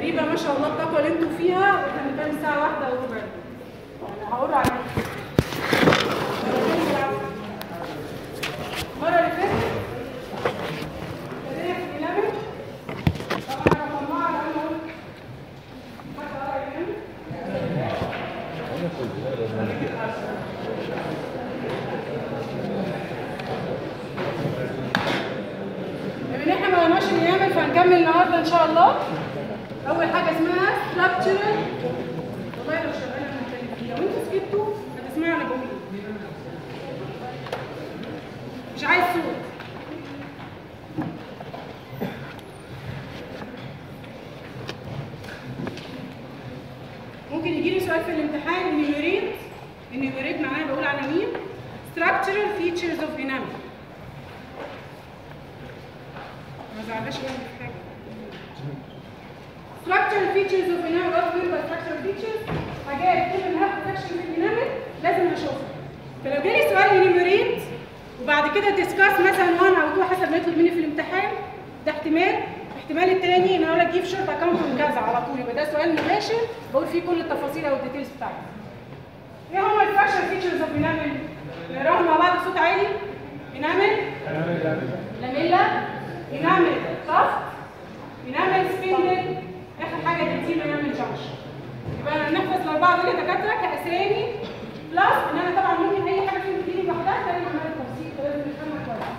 غريبه ما شاء الله الطاقه اللي انتوا فيها واحنا بنتكلم الساعه واحدة وربع يعني هقول عليك المره اللي فاتت ابتدينا في البرنامج طبعا انا مجموعه لان قلت حد قرا البرنامج بما ان احنا ما قلناش نعمل فهنكمل النهارده ان شاء الله اول حاجه اسمها structural والله لو شغاله انا هتكلم فيها لو انتوا سكتوا هتسمعوا انا بقول إيه. مش عايز صوت ممكن يجي لي سؤال في الامتحان انيميريت انيميريت معناها بقول على مين structural features of enamel ما زعلناش يعني في حاجه structural features of enamel what mean by structural features حاجات كل ما هاخد section في الانامل لازم اشوفها فلو جالي سؤال انيميريت وبعد كده ديسكاس مثلا 1 او 2 حسب ما يطلب مني في الامتحان ده احتمال الاحتمال الثاني ان اقول لك جيب شورت اكونت من كذا على طول يبقى ده سؤال مباشر بقول فيه كل التفاصيل او الديتيلز بتاعته ايه هم الفراكشر فيتشرز اوف انامل نقراهم مع بعض بصوت عالي انامل لاميلا انامل صف انامل سبيندل اخر حاجه تنتين انامل جنكشن يبقى انا نحفظ الاربعه دول يا دكاتره كاسامي بلس ان انا طبعا ممكن اي حاجه فيهم تجيلي لوحدها تاني عمال التفصيل فلازم نفهمها كويس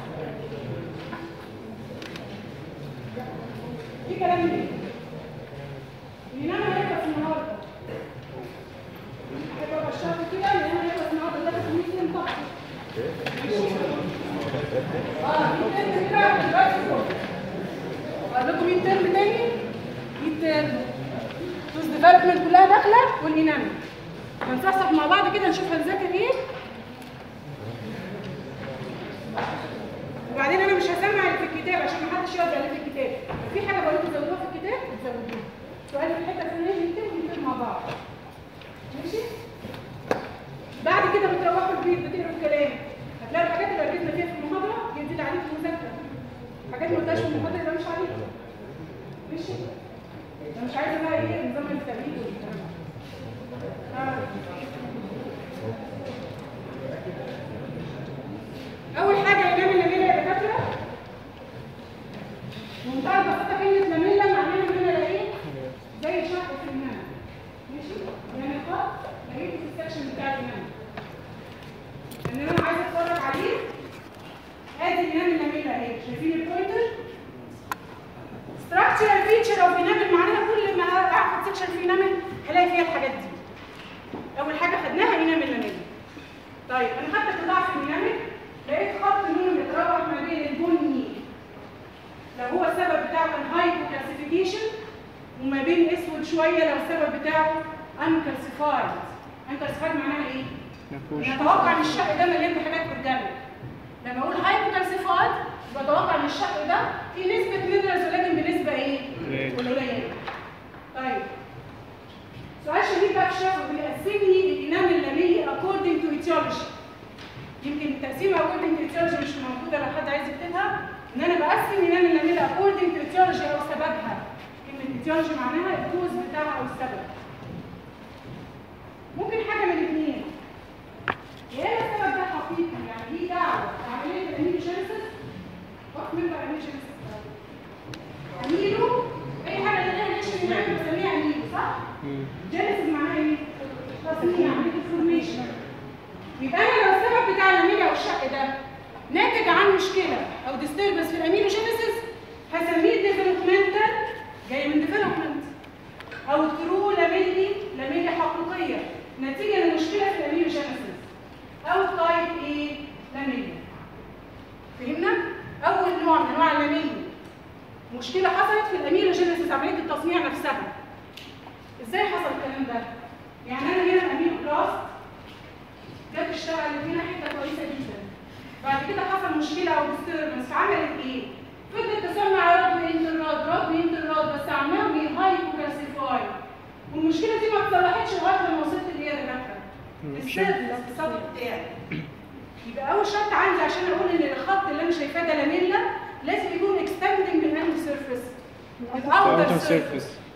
في كلام ايه؟ الانامل هيخلص النهارده هيبقى بشرط كده الانامل هيخلص النهارده ده في 100 يوم طبعا اه 100 ترم كده دلوقتي فوق اقول لكم 100 ترم تاني 100 ترم توز ديفلوبمنت كلها داخله والانامل هنصحصح مع بعض كده نشوف هنذاكر ايه وبعدين انا مش هسمع اللي في الكتاب عشان ما حدش يقعد اللي في الكتاب في حاجه بقول لكم زودوها في الكتاب تزودوها سؤال في الحته الفلانيه نكتب ونكتب مع بعض ماشي بعد كده بتروحوا البيت بتقروا الكلام هتلاقوا الحاجات اللي ركزنا فيها في المحاضره جديد عليك في المذاكره حاجات ما قلتهاش في المحاضره يبقى مش عليك ماشي انا مش عايزه بقى ايه نظام التمرين والكلام ده. آه. اول حاجه ينام اللاميلا يا دكاتره منتهى البساطه كلمه لاميلا معناها ان انا الاقيه زي شق في الماء ماشي يعني خط لقيته في السكشن بتاع الامام ان انا عايزه اتفرج عليه ادي الامام اللاميلا اهي شايفين البوينتر structural feature of enamel معناها كل ما اخد سكشن في enamel هلاقي فيها الحاجات دي اول حاجه خدناها enamel لاميلا طيب انا خدت قطاع في الانامل لقيت خط لونه متروح ما بين البني لو هو السبب بتاعه كان هايبو كلاسيفيكيشن وما بين اسود شويه لو السبب بتاعه انكلسيفايد انكلسيفايد معناها ايه؟ نتوقع ان الشق ده مليان بحاجات قدامك لما اقول هايبو كلاسيفايد بتوقع ان الشق ده فيه نسبه مينرالز ولكن بنسبه ايه؟ قليله طيب سؤال شديد بقى في الشفوي بيقسم لي الانام اللاميه according to etiology يمكن التقسيمه according to etiology مش موجوده لو حد عايز يكتبها ان انا بقسم الانام اللاميه according to etiology او سببها كلمه etiology معناها الكوز بتاعها او السبب ممكن حاجه من الاثنين يا اما السبب ده حقيقي يعني ليه دعوه بعمليه الاميلوجينيسيس وقت من بقى اميلوجينيسيس اميلو اي حاجه لها نشر الانام بنسميها اميلو صح؟ جينيسيس معناها ايه؟ تصنيع عمليه الفورميشن يبقى انا لو السبب بتاع الاميليا او الشق ده ناتج عن مشكله او ديستربنس في الاميلوجينيسيس هسميه ديفلوبمنتال جاي من ديفلوبمنت او ترو لاميلي لاميليا حقيقيه نتيجه لمشكله في الاميلوجينيسيس او تايب ايه لاميليا فهمنا؟ اول نوع من انواع اللاميليا مشكله حصلت في الاميلوجينيسيس عمليه التصنيع نفسها ازاي حصل الكلام ده؟ يعني انا هنا امين كلاس جت اشتغل هنا حته كويسه جدا بعد كده حصل مشكله او ديستربنس فعملت ايه؟ فضلت تصنع رد انتراد رد انتراد بس عمال هايبو كلاسيفاي والمشكله دي ما اتصلحتش لغايه لما وصلت اللي هي دكاتره السيرفس الاقتصادي بتاعي يبقى اول شرط عندي عشان اقول ان الخط اللي انا شايفاه ده لاميلا لازم يكون اكستندنج من انهي سيرفيس؟ الاوتر سيرفيس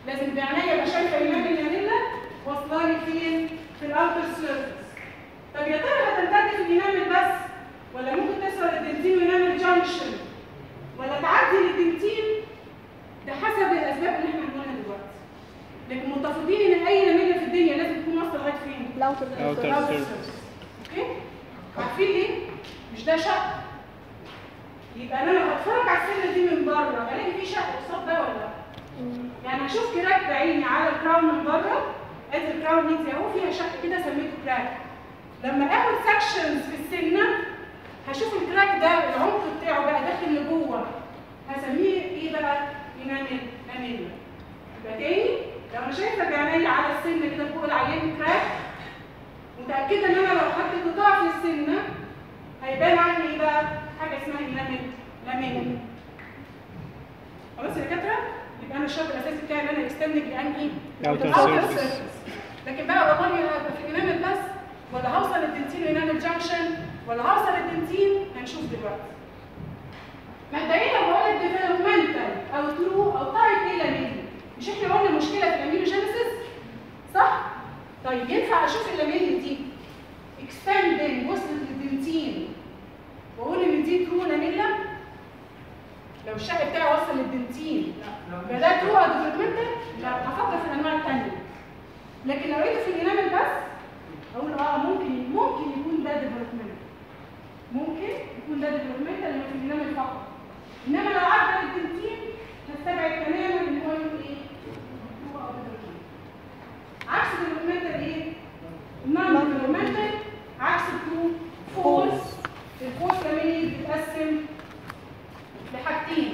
لازم بعينيا ابقى شايفه ايمان الاناميلا واصله لي فين في الاوتر سيرفيس طب يا ترى هتمتد في الانامل بس ولا ممكن توصل للدنتين وينامل جانكشن ولا تعدي للدنتين ده حسب الاسباب اللي احنا هنقولها دلوقتي لكن متفقين ان اي نميله في الدنيا لازم تكون واصله لغايه فين؟ لاوتر Outer الأوتر surface. سيرفيس. اوكي عارفين ليه؟ مش ده شق يبقى انا لو هتفرج على السنه دي من بره الاقي في شق قصاد ده ولا لا؟ يعني هشوف كراك بعيني على الكراون من بره ادي الكراون دي اهو فيها شق كده سميته كراك لما اخد سكشنز في السنه هشوف الكراك ده العمق بتاعه بقى داخل لجوه هسميه ايه بقى؟ ينامل ناميلا يبقى تاني لو انا شايفه بعيني على السن كده فوق العيان كراك متاكده ان انا لو خدت قطاع في السنه هيبان عندي ايه بقى؟ حاجه اسمها ينامل لاميلا خلاص يا دكاتره؟ يبقى انا الشرط الاساسي بتاعي ان انا استنتج لانهي؟ Outer Outer surface. surface. لكن بقى والله هبقى في الانامل بس ولا هوصل للدنتين وانامل جانكشن ولا هوصل للدنتين هنشوف دلوقتي. مبدئيا لو بقول ديفلوبمنتال او ترو او تايب ايه لاميلي مش احنا قلنا مشكله في الاميلوجينيسيس صح؟ طيب ينفع اشوف اللاميلي دي اكستندنج وصلت للدنتين واقول ان دي ترو لاميلا لو الشق بتاعي وصل للدنتين يبقى ده ترو او ديفلوبمنتال لا هفكر في الانواع الثانيه لكن لو لقيته في الانامل بس اقول اه ممكن ممكن يكون ده ديفلوبمنتال ممكن يكون ده ديفلوبمنتال اللي في الانامل فقط انما لو عدى الدنتين هستبعد تماما ان هو يكون ايه؟ ترو او ديفلوبمنتال عكس الديفلوبمنتال ايه؟ نون ديفلوبمنتال عكس الترو فولس الفولس كمان بيتقسم لحاجتين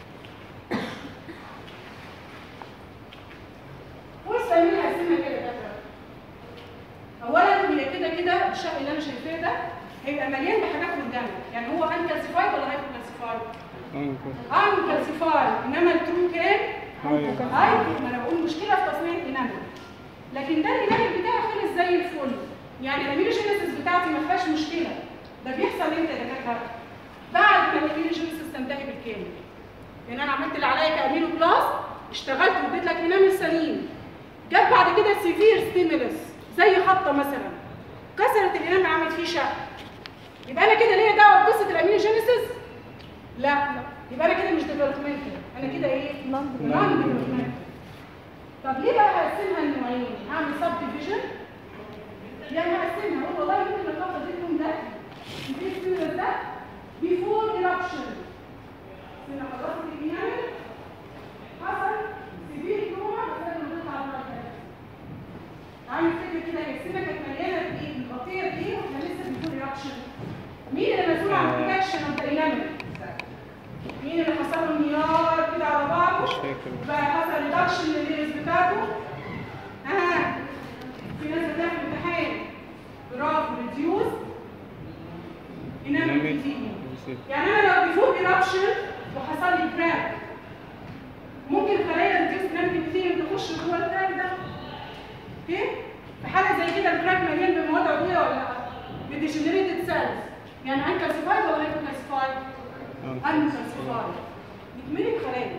فولس كمان هقسمها كده يا دكاتره اولا هي كده كده الشق اللي انا شايفاه ده هيبقى مليان بحاجات قدامك يعني هو انكالسيفايد ولا هايبو كالسيفايد؟ Uncle. انكالسيفايد انما الترو كان High. هاي ما انا بقول مشكله في تصنيع الانامل لكن ده الانامل بتاعي خلص زي الفل يعني الاميلوجينيسيس بتاعتي ما فيهاش مشكله ده بيحصل امتى يا دكاتره بعد ما الاميلوجينيسيس تنتهي بالكامل لان انا عملت اللي عليا كاميلو كلاس اشتغلت واديت لك انامل سليم جت بعد كده سيفير ستيمولس زي خبطه مثلا كسرت الانامل عملت فيه شق يبقى انا كده ليا دعوه بقصه الاميلوجينيسيس لا يبقى انا كده مش ديفلوبمنتال انا كده ايه نون نون ديفلوبمنتال طب ليه بقى هقسمها لنوعين هعمل سب ديفيجن يعني هقسمها اقول والله ممكن الخطه دي تكون ده الفيستيولر ده بيفور ايربشن هنا خلصت الانامل حصل سيفير تروما بس انا بنطلع على المرة عامل فكره كده السنه كانت مليانه بايه؟ القطيع دي واحنا لسه بيفور ايربشن مين اللي مسؤول عن البروتكشن اوف ذا انامل؟ مين اللي حصل له انهيار كده على بعضه؟ مش فاكر. بقى حصل ريدكشن للليرز بتاعته ها في ناس بتعمل امتحان برافو ريديوز انامل Enamel. كتير يعني انا لو بيفوق ايربشن وحصل لي كراك ممكن خلايا ريديوز انامل كتير تخش جوه الكراك ده اوكي في حاله زي كده الكراك مليان بمواد عضويه ولا لا؟ بديجنريتد سيلز يعني انكالسيفايد ولا هايبوكالسيفايد؟ انكالسيفايد يتملي بخلايا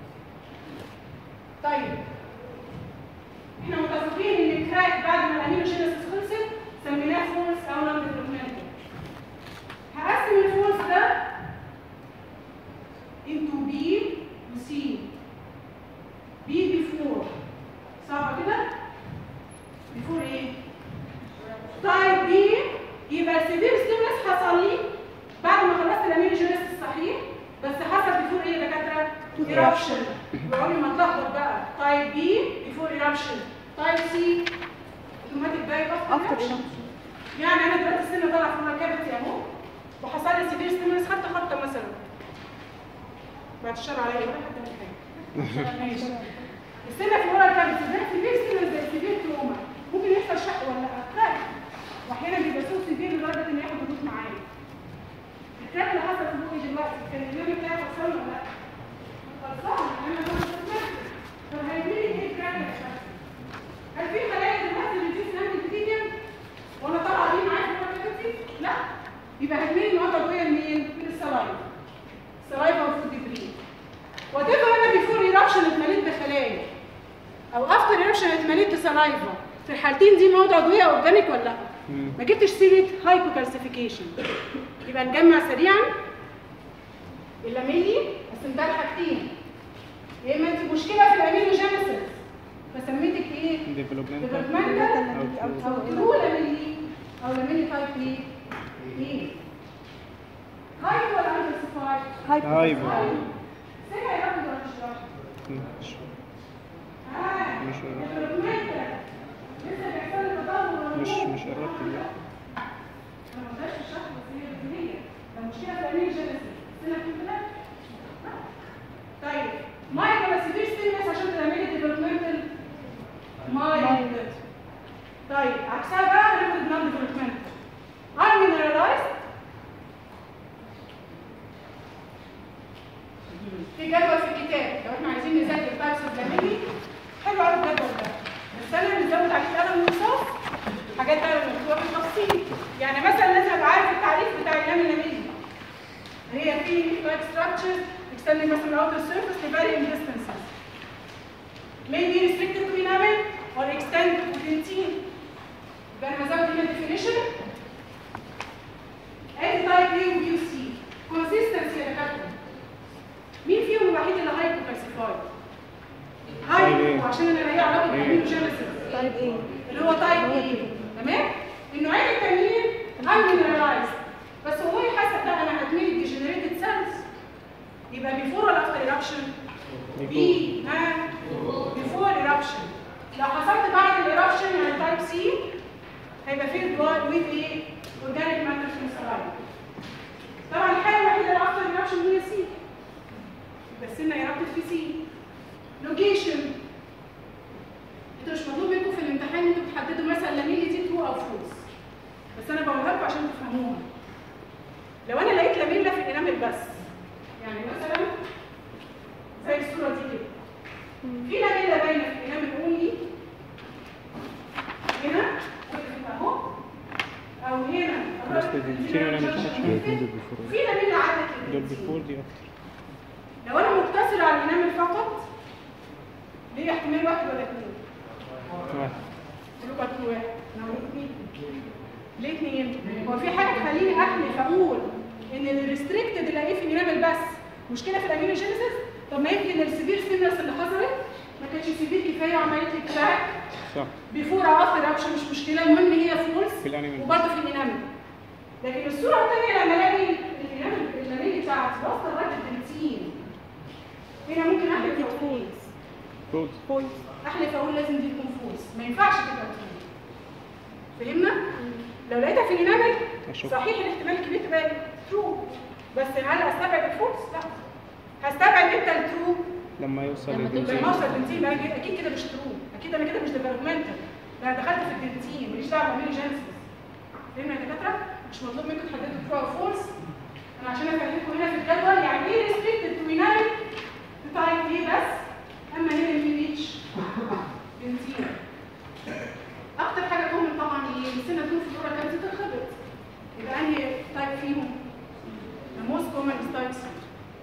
طيب احنا متفقين ان الكراك بعد ما الامينوجينيسيس خلصت سميناه فولس او نون ديفلوبمنتال هقسم الفولس ده into B و C B before صعبة كده؟ before ايه؟ طيب B يبقى السيفير ستيمولس حصل لي بعد ما خلصت الامينوجينيسيس الصحيح بس حصل بيفور ايه يا دكاتره؟ ايربشن وعمري ما اتلخبط بقى تايب بي بيفور ايربشن تايب سي اوتوماتيك باك افتر افتر ايربشن يعني انا دلوقتي السن طالع في الكافيتي اهو وحصل لي سيفير ستيمولس خدت خبطه مثلا بعد الشر عليا ولا حد من حاجه ماشي السنه في ورا الكافيتي ده سيفير ستيمولس زي سيفير تروما ممكن يحصل شق ولا لا واحيانا بيبقى سوء سيفير لدرجه ان ياخد هبوط معايا الكلام اللي حصل في بوقي دلوقتي كان اليوم بتاعي خلصان ولا لا؟ خلصان انا ما شفناش طب هيجيلي ايه الكلام ده؟ هل في خلايا دلوقتي اللي بتجيب سنان الكتيريا وانا طالعه دي معايا في الوقت لا يبقى هتميل مواد عضويه لمين؟ من السلايف السلايف او الفود ديبري وات ايفر انا بيفور ايربشن اتمليت بخلايا او افتر ايربشن اتمليت سلايفا في الحالتين دي مواد عضويه اورجانيك ولا لا؟ مم. ما جبتش سيره هايبوكالسيفيكيشن يبقى نجمع سريعا اللاميلي قسمتها لحاجتين يا اما انت مشكله في الاميلوجينيسيس فسميتك ايه؟ ديفلوبمنتال ديفلوبمنتال أو او ترو لاميلي او لاميلي تايب ايه؟ ايه؟ هايبو ولا اندرسيفايد؟ هايبو سمع يا رب ولا مش راح؟ مش آه. مش ديفلوبمنتال لسه بيحصل لي تطور مش ونمو. مش قربت لا انا ما قدرتش الشرح بس هي بديهيه لو مشكله في الامين جينيسيس سنه كلها طيب مايك ولا سيفير ستيمس عشان تعملي ديفلوبمنتال مايك طيب عكسها بقى هناخد نون ديفلوبمنتال unmineralized في جدول في الكتاب لو احنا عايزين نذاكر تايبس اوف لاميلي حلو قوي الجدول ده بس انا بنزود عليه قلم ورصاص حاجات بقى مكتوبه بالتفصيل يعني مثلا لازم ابقى عارف التعريف بتاع الامين لاميلي هي في لايك ستراكشرز extending مثلا outer surface to varying distances may be restricted to enamel or extend to dentine يبقى انا هزود هنا definition ادي تايب A و B و C consistency يا دكاتره مين فيهم الوحيد اللي هايبو كالسيفايد؟ طيب هايبو إيه؟ عشان انا ليا علاقه إيه؟ بالامينوجينيسيس طيب ايه؟ اللي هو تايب ايه تمام النوعين التانيين unmineralized بس هو حسب بقى انا هتميل ديجنريتد سيلز يبقى بيفور ولا افتر ايربشن بي ها بيفور ايربشن لو حصلت بعد الايربشن يعني تايب سي هيبقى فيه دواء ويز ايه اورجانيك ماتر في طبعا الحاله الوحيده اللي افتر ايربشن هي سي بس ان ايربت في سي لوكيشن انتوا مش مطلوب منكم في الامتحان ان انتوا تحددوا مثلا لاميلي دي ترو او فولس بس انا بقولها لكم عشان تفهموها لو انا لقيت لاميلا في الانامل بس يعني مثلا زي الصوره دي كده في لاميلا باينه في الانامل اونلي هنا وقفت اهو او هنا بس دي في لاميلا مش عارفة. في لاميلا عدت دول كده بيفور دي اكتر لو انا مقتصر على الانامل فقط ليه احتمال واحد ولا اثنين واحد قلوب اكل واحد انا هقول اثنين ليه اثنين هو في حاجه تخليني احلف اقول ان الريستريكتد اللي الاقيه في الانامل بس مشكله في الامينوجينيسيس طب ما يمكن السيفير سيمنس اللي حصلت ما كانتش سيفير كفايه وعملت لي كراك صح بيفور او افتر اوبشن مش مشكله المهم هي فولس في الأنيمال. وبرضه في الانامل لكن الصوره الثانيه لما الاقي الانامل الانامل بتاعتي واصله لغايه الدنتين هنا ممكن احلف اكيد أقول فولز فولد فولز احلف اقول لازم دي تكون فولس ما ينفعش تبقى ترو فهمنا لو لقيتها في الانامل أشوف. صحيح الاحتمال الكبير تبقى ترو بس هل استبعد الفولس لا هستبعد امتى الترو لما يوصل لما توصل. للدنتين لما اوصل الدنتين بقى أكيد- اكيد كده مش ترو اكيد انا كده مش ديفلوبمنتال ده انا دخلت في الدنتين ماليش دعوه بالاميلوجينيسيس فهمنا يا دكاتره مش مطلوب منكم تحددوا ترو او فولس انا عشان افهمكم هنا في الجدول يعني ايه ريستريكتد تو انامل تايب ايه بس اما هنا في ريتش بنزين اكتر حاجه كومن طبعا ايه السنه تكون في الدوره كانت تتخبط يبقى انهي تايب فيهم the most common is type C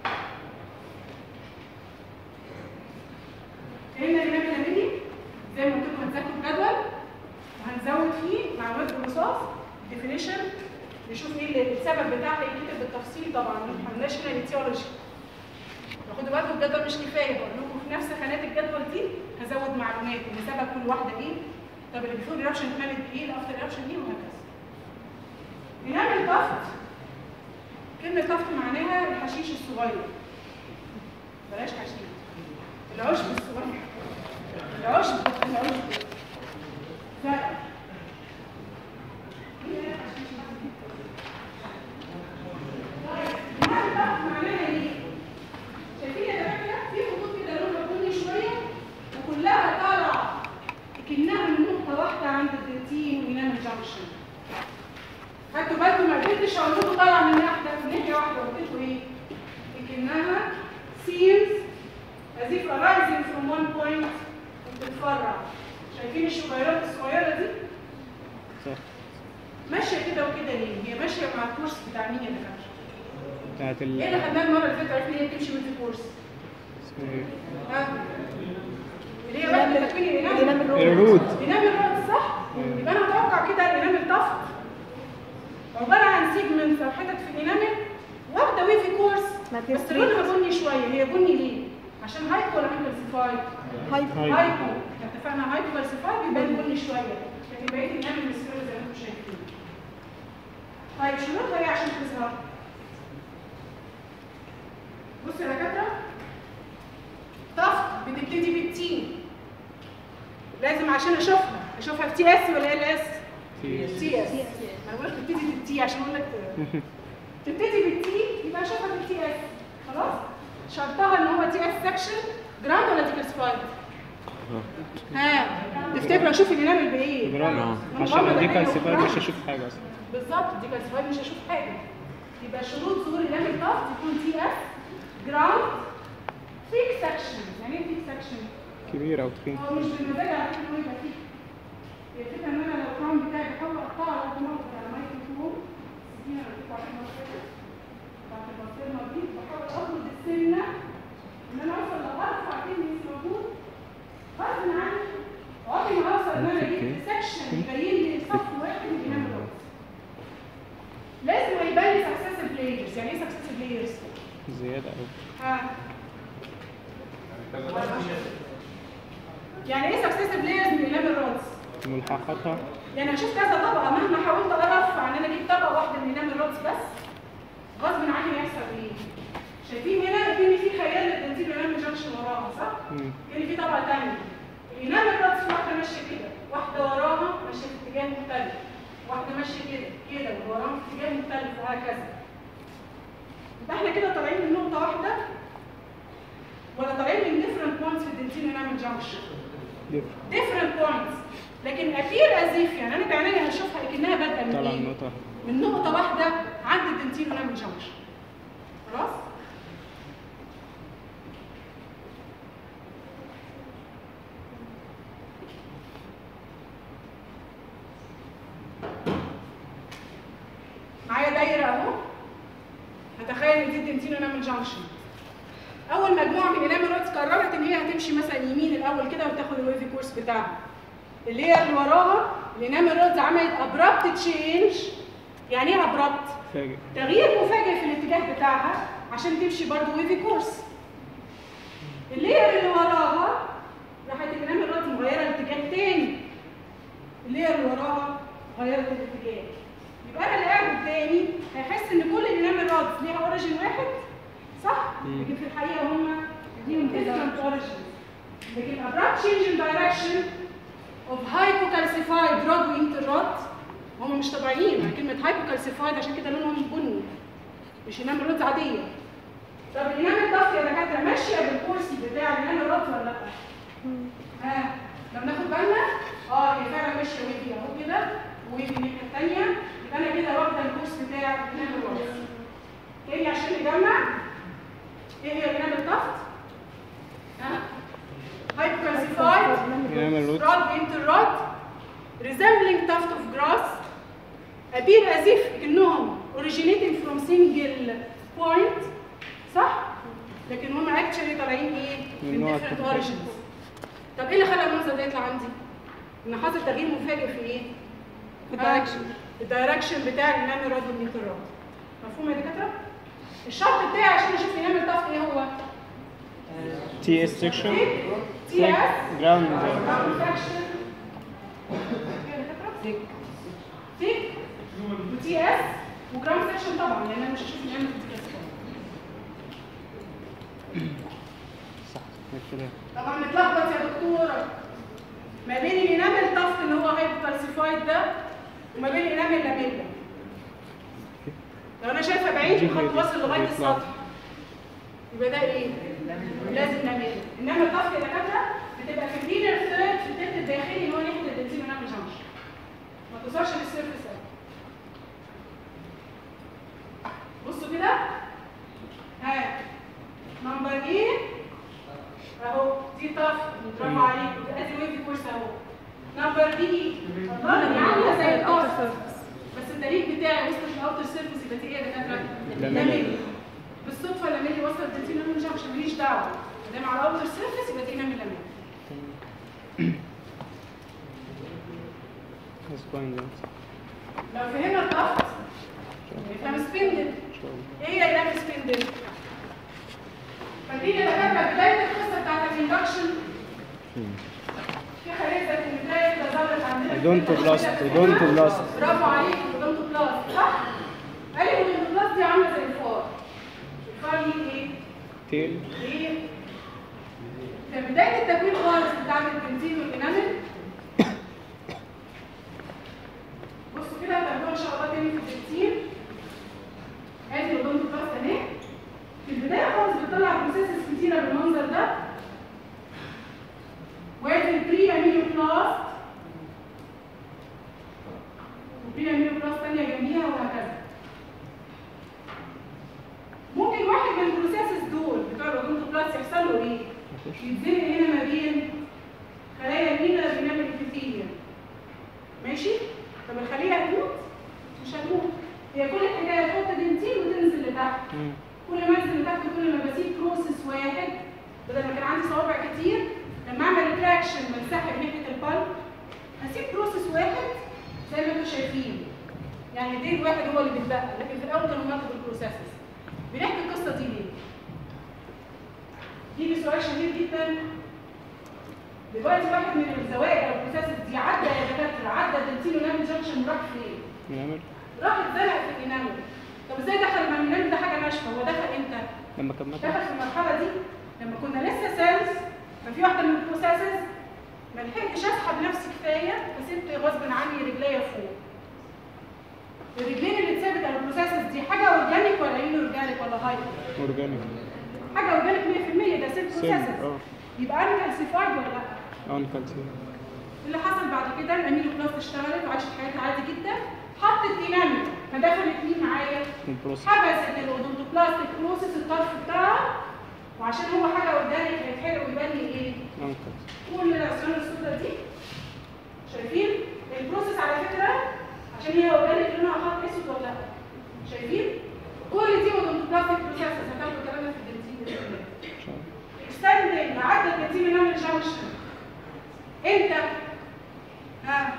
هنا النبي لاميلي زي ما قلت لكم هنذاكروا الجدول وهنزود فيه معلومات بالرصاص definition نشوف ايه اللي- السبب بتاعها يتكتب بالتفصيل طبعا ما عندناش هنا ايتيولوجي خدوا بالكم الجدول مش كفايه بقول لكم في نفس خانات الجدول دي هزود معلومات ان سبب كل واحده ايه طب اللي بيفور ايربشن كانت ايه الافتر ايربشن ايه وهكذا بنعمل ضغط كلمه ضغط معناها الحشيش الصغير بلاش حشيش العشب الصغير العشب العشب زرع ايه الحشيش الصغير؟ طيب، بنعمل ضغط معناها ايه؟ شايفين يا دكاتره في خطوط كده لونها بني شويه وكلها طالعه كأنها من نقطه واحده عند الدنتين وينام جانكشن خدتوا بالكم ما قدرتش اقول لكم طالعه من واحده من ناحيه واحده قلت لكم ايه؟ كأنها seems as if arising from one point وبتتفرع شايفين الشجيرات الصغيره دي؟ صح ماشيه كده وكده ليه؟ هي ماشيه مع الكورس بتاع مين يا دكاتره؟ بتاعت ايه اللي ال خدناه المره اللي فاتت عرفنا ان هي بتمشي وذ كورس؟ اسمه ايه؟ ها؟ اللي هي واحده فين الانامل الرود الانامل رود صح يبقى انا اتوقع كده الانامل طفت عباره عن سيجمنتس او حتت في الانامل واخده ويفي كورس بس لونها بني شويه هي بني ليه عشان هايبو ولا هايبرسيفايد هايبو. هايبو اتفقنا هايبو فالسيفايد بيبان بني شويه لكن بقيه الانامل مسكره زي ما انتم شايفين طيب شروطها ايه عشان تظهر بصوا يا دكاتره طفت بتبتدي بالتي لازم عشان اشوفها اشوفها في تي اس ولا ال اس تي اس انا بقول لك تبتدي بالتي عشان اقول لك تبتدي بالتي يبقى اشوفها بالتي اس خلاص شرطها ان هو تي اس سكشن جراند ولا ديكلسفايد ها تفتكروا اشوف الانامل بايه جرام من عشان غمض اديك عيني السفاير وخلاص. مش هشوف حاجه اصلا بالظبط دي كلاسيفايد مش هشوف حاجه يبقى شروط ظهور الانامل ضغط يكون تي اس جراوند ثيك سكشن يعني ايه ثيك سكشن كبير او تخين هو مش بالمزاج على فكره انه يبقى ثيك هي الفكره ان انا لو الكراون بتاعي بحاول اقطعه على قد ما اقدر على مايكروفون سكينه انا كنت عارفه انها كده بتاعت البصيرنا دي بحاول اخد السنه ان انا اوصل لارفع تنس موجود غصب عني عمري ما اوصل ان انا جبت سكشن يبين لي صف واحد من الانامل الرأس. لازم يبان لي سكسسيف لايرز يعني ايه سكسسيف لايرز زياده او ها يعني ايه سكسسيف لايرز من الانامل الرأس؟ ملحقاتها يعني اشوف كذا طبقه مهما حاولت ارفع ان انا اجيب طبقه واحده من الانامل الرأس بس غصب عني هيحصل ايه؟ شايفين هنا في في خيال للتنزيل الانامل جانكشن وراها صح؟ مم. يعني في طبقه ثانيه الانامل الرأس في واحده ماشيه كده واحده وراها ماشيه في اتجاه مختلف واحده ماشيه كده كده ووراها في اتجاه مختلف وهكذا يبقى احنا كده طالعين من نقطه واحده ولا طالعين من different points في الدنتين انامل جانكشن different. different points لكن appear as if يعني انا بعينيا هشوفها اكنها بادئه من طالع ايه؟ من نقطه من نقطه واحده عند الدنتين انامل جانكشن خلاص؟ معايا دايره اهو هتخيل ان دي الدنتين انامل جانكشن اول مجموعه من الانامل رودز قررت ان هي هتمشي مثلا يمين الاول كده وتاخد الويفي كورس بتاعها اللي هي اللي وراها الانامل رودز عملت ابرابت تشينج يعني ايه ابرابت فاجئ تغيير مفاجئ في الاتجاه بتاعها عشان تمشي برضه ويفي كورس اللير اللي وراها راحت الانامل رودز مغيره الاتجاه تاني اللير اللي وراها غيرت الاتجاه يبقى انا اللي قاعد قدامي هيحس ان كل الانامل رودز ليها اوريجين واحد صح؟ مم. لكن في الحقيقه هم ليهم different origins لكن abrupt change in direction of hypocalcified rod وانترود هم مش طبيعيين كلمه hypocalcified عشان كده لونهم بني مش انامل رودز عاديه طب الانامل الضغط يا دكاتره ماشيه بالكرسي بتاع الانامل رودز ولا لا؟ ها لما ناخد بالنا اه هي فعلا ماشيه ويفي اهو كده ويفي الناحيه الثانيه يبقى انا كده واخده الكورس بتاع الانامل رودز تاني عشان نجمع ايه هي الانامل الضغط؟ ها hypocalcified انامل رود rod interrod resembling tuft of grass appear as if انهم originating from single point صح؟ لكن هم actually طالعين ايه؟ من من نوع different مختلف. origins طب ايه اللي خلى المنظر ده يطلع عندي؟ ان حصل تغيير مفاجئ في ايه؟ في الدايركشن الدايركشن بتاع الانامل رود والانترود مفهوم يا دكاتره؟ الشرط بتاعي عشان اشوف الانامل تحت ايه هو؟ تي اس سكشن تي اس جراوند فراكشن ثيك وتي اس وجرام سكشن طبعا لان انا مش هشوف الانامل في التي صح كده طبعا متلخبط يا دكتوره ما بين الانامل تافت اللي هو هايبوكالسيفايد ده وما بين الانامل لاميلا لو انا شايفه بعيد الخط واصل لغايه السطح يبقى ده ايه؟ لازم ناميلا انما التافت يا دكاتره بتبقى في البينر ثيرد في التلت الداخلي اللي هو ناحيه البنزين ونعمل جنكشن ما توصلش للسيرفس قوي بصوا كده ها نمبر ايه اهو دي طف برافو عليك ادي ويفي كورس اهو نمبر دي الله دي عامله زي الطف بس الدليل بتاعي وصلت للاوتر سيرفيس يبقى دي ايه يا دكاتره؟ لاميلي. لاميلي بالصدفه لاميلي وصلت دلتين انا مش عشان ماليش دعوه ما دام على الاوتر سيرفيس يبقى دي نامي لاميلي Correspondence. لو فهمنا الضغط يبقى سبندل Show. ايه هي اللام سبندل؟ فدي اللي كاتبه بدايه القصه بتاعت الاندكشن في خليه ذات البدايه كده ظهرت عندنا Odontoblastic. Odontoblastic. برافو عليك اودونتوبلاست صح؟ قال لي الاودونتوبلاست دي عامله زي الفار الفار ليه ايه؟ Tail. ليه؟ في بدايه التكوين خالص بتاعت البنزين والانامل بصوا كده هتاخدوها ان شاء الله تاني في البنزين ادي الاودونتوبلاست اهي في البدايه خالص بتطلع بروسيسز كتيره بالمنظر ده وادي البري اميلوبلاست وبري اميلوبلاست ثانيه جنبيها وهكذا ممكن واحد من البروسيسز دول بتوع الاودونتوبلاست يحصل له ايه؟ يتزنق هنا ما بين خلايا المينا اللي بنعمل ابيثيليوم ماشي؟ طب الخليه هتموت؟ مش هتموت هي كل الحكايه تحط دنتين وتنزل لتحت Mm. كل ما انزل لتحت كل ما بسيب بروسيس واحد بدل ما كان عندي صوابع كتير لما اعمل ريتراكشن بنسحب ناحيه البلب هسيب بروسيس واحد زي ما انتم شايفين يعني ديل واحد هو اللي بيتبقى لكن في الاول كانوا مالتيبل بروسيسز بنحكي القصه دي ليه؟ دي سؤال شهير جدا دلوقتي واحد من الزوايا او البروسيسز دي عدى يا دكاتره عدى دنتين ونعمل جنكشن وراح فين؟ نعمل راح اتزنق في الانامل طب ازاي دخل ما الانامل ده حاجه ناشفه هو دخل امتى؟ لما كملت دخل في المرحله دي لما كنا لسه سيلز كان في واحده من البروسيسز ما لحقتش اسحب نفسي كفايه فسبت غصب عني رجليا فوق الرجلين اللي اتثبت على البروسيسز دي حاجه اورجانيك ولا ايه اورجانيك ولا هاي اورجانيك حاجه اورجانيك 100% ده سيل سيل بروسيسز اه يبقى انا كالسيفايد ولا لا اون كالسيوم اللي حصل بعد كده الاميلو بلاست اشتغلت وعاشت حياتها عادي جدا حطت انامل فدخلت مين معايا البروسيس حبست الاودونتوبلاستيك بروسيس الطرف بتاعها وعشان هو حاجه اورجانيك هيتحرق ويبان لي ايه؟ اون كالسيوم كل العصيان السوداء دي شايفين؟ البروسيس على فكره عشان هي اورجانيك لونها خط اسود ولا لا؟ شايفين؟ كل دي اودونتوبلاستيك بروسيس هتاخدوا كلامنا في البنزين ان شاء الله اكستندنج عدى البنزين نعمل جانكشن امتى؟ ها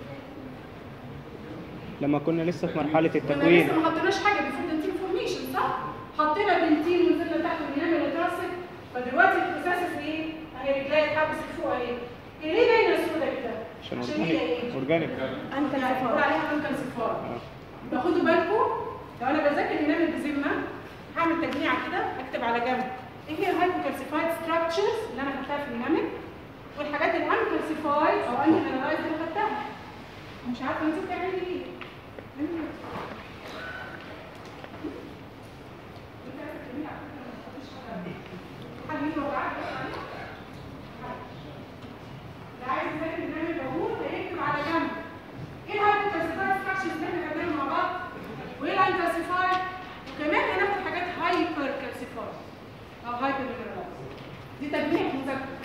لما كنا لسه في مرحلة كنا التكوين لسه ما حطيناش حاجه بيفور دنتين فورميشن صح؟ حطينا بنتين ونزلنا تحت ونعمل الراسك فدلوقتي البروسيس ايه؟ اهي رجليها اتحبست فوق اهي هي ليه باينه سودا كده؟ عشان عشان هي ايه؟ اورجانيك انت بقول عليها انكل صفار اه فخدوا بالكم لو انا بذاكر النمل بذمه هعمل تجميعه كده اكتب على جنب ايه هي الهايبوكالسيفايد ستراكشرز اللي انا خدتها في النمل والحاجات الانكالسيفايد او انكالسيفايد اللي خدتها مش عارفه انت بتعملي ايه حد يجي وقعت اللي عايز يذاكر النمل بقول هيكتب على جنب ايه الهايبوكالسيفايد ستراكشرز اللي احنا خدناها مع بعض وايه الانكالسيفايد وكمان هناخد حاجات هايبر كالسيفايد او هايبر مينرالايز دي تجميع مذاكره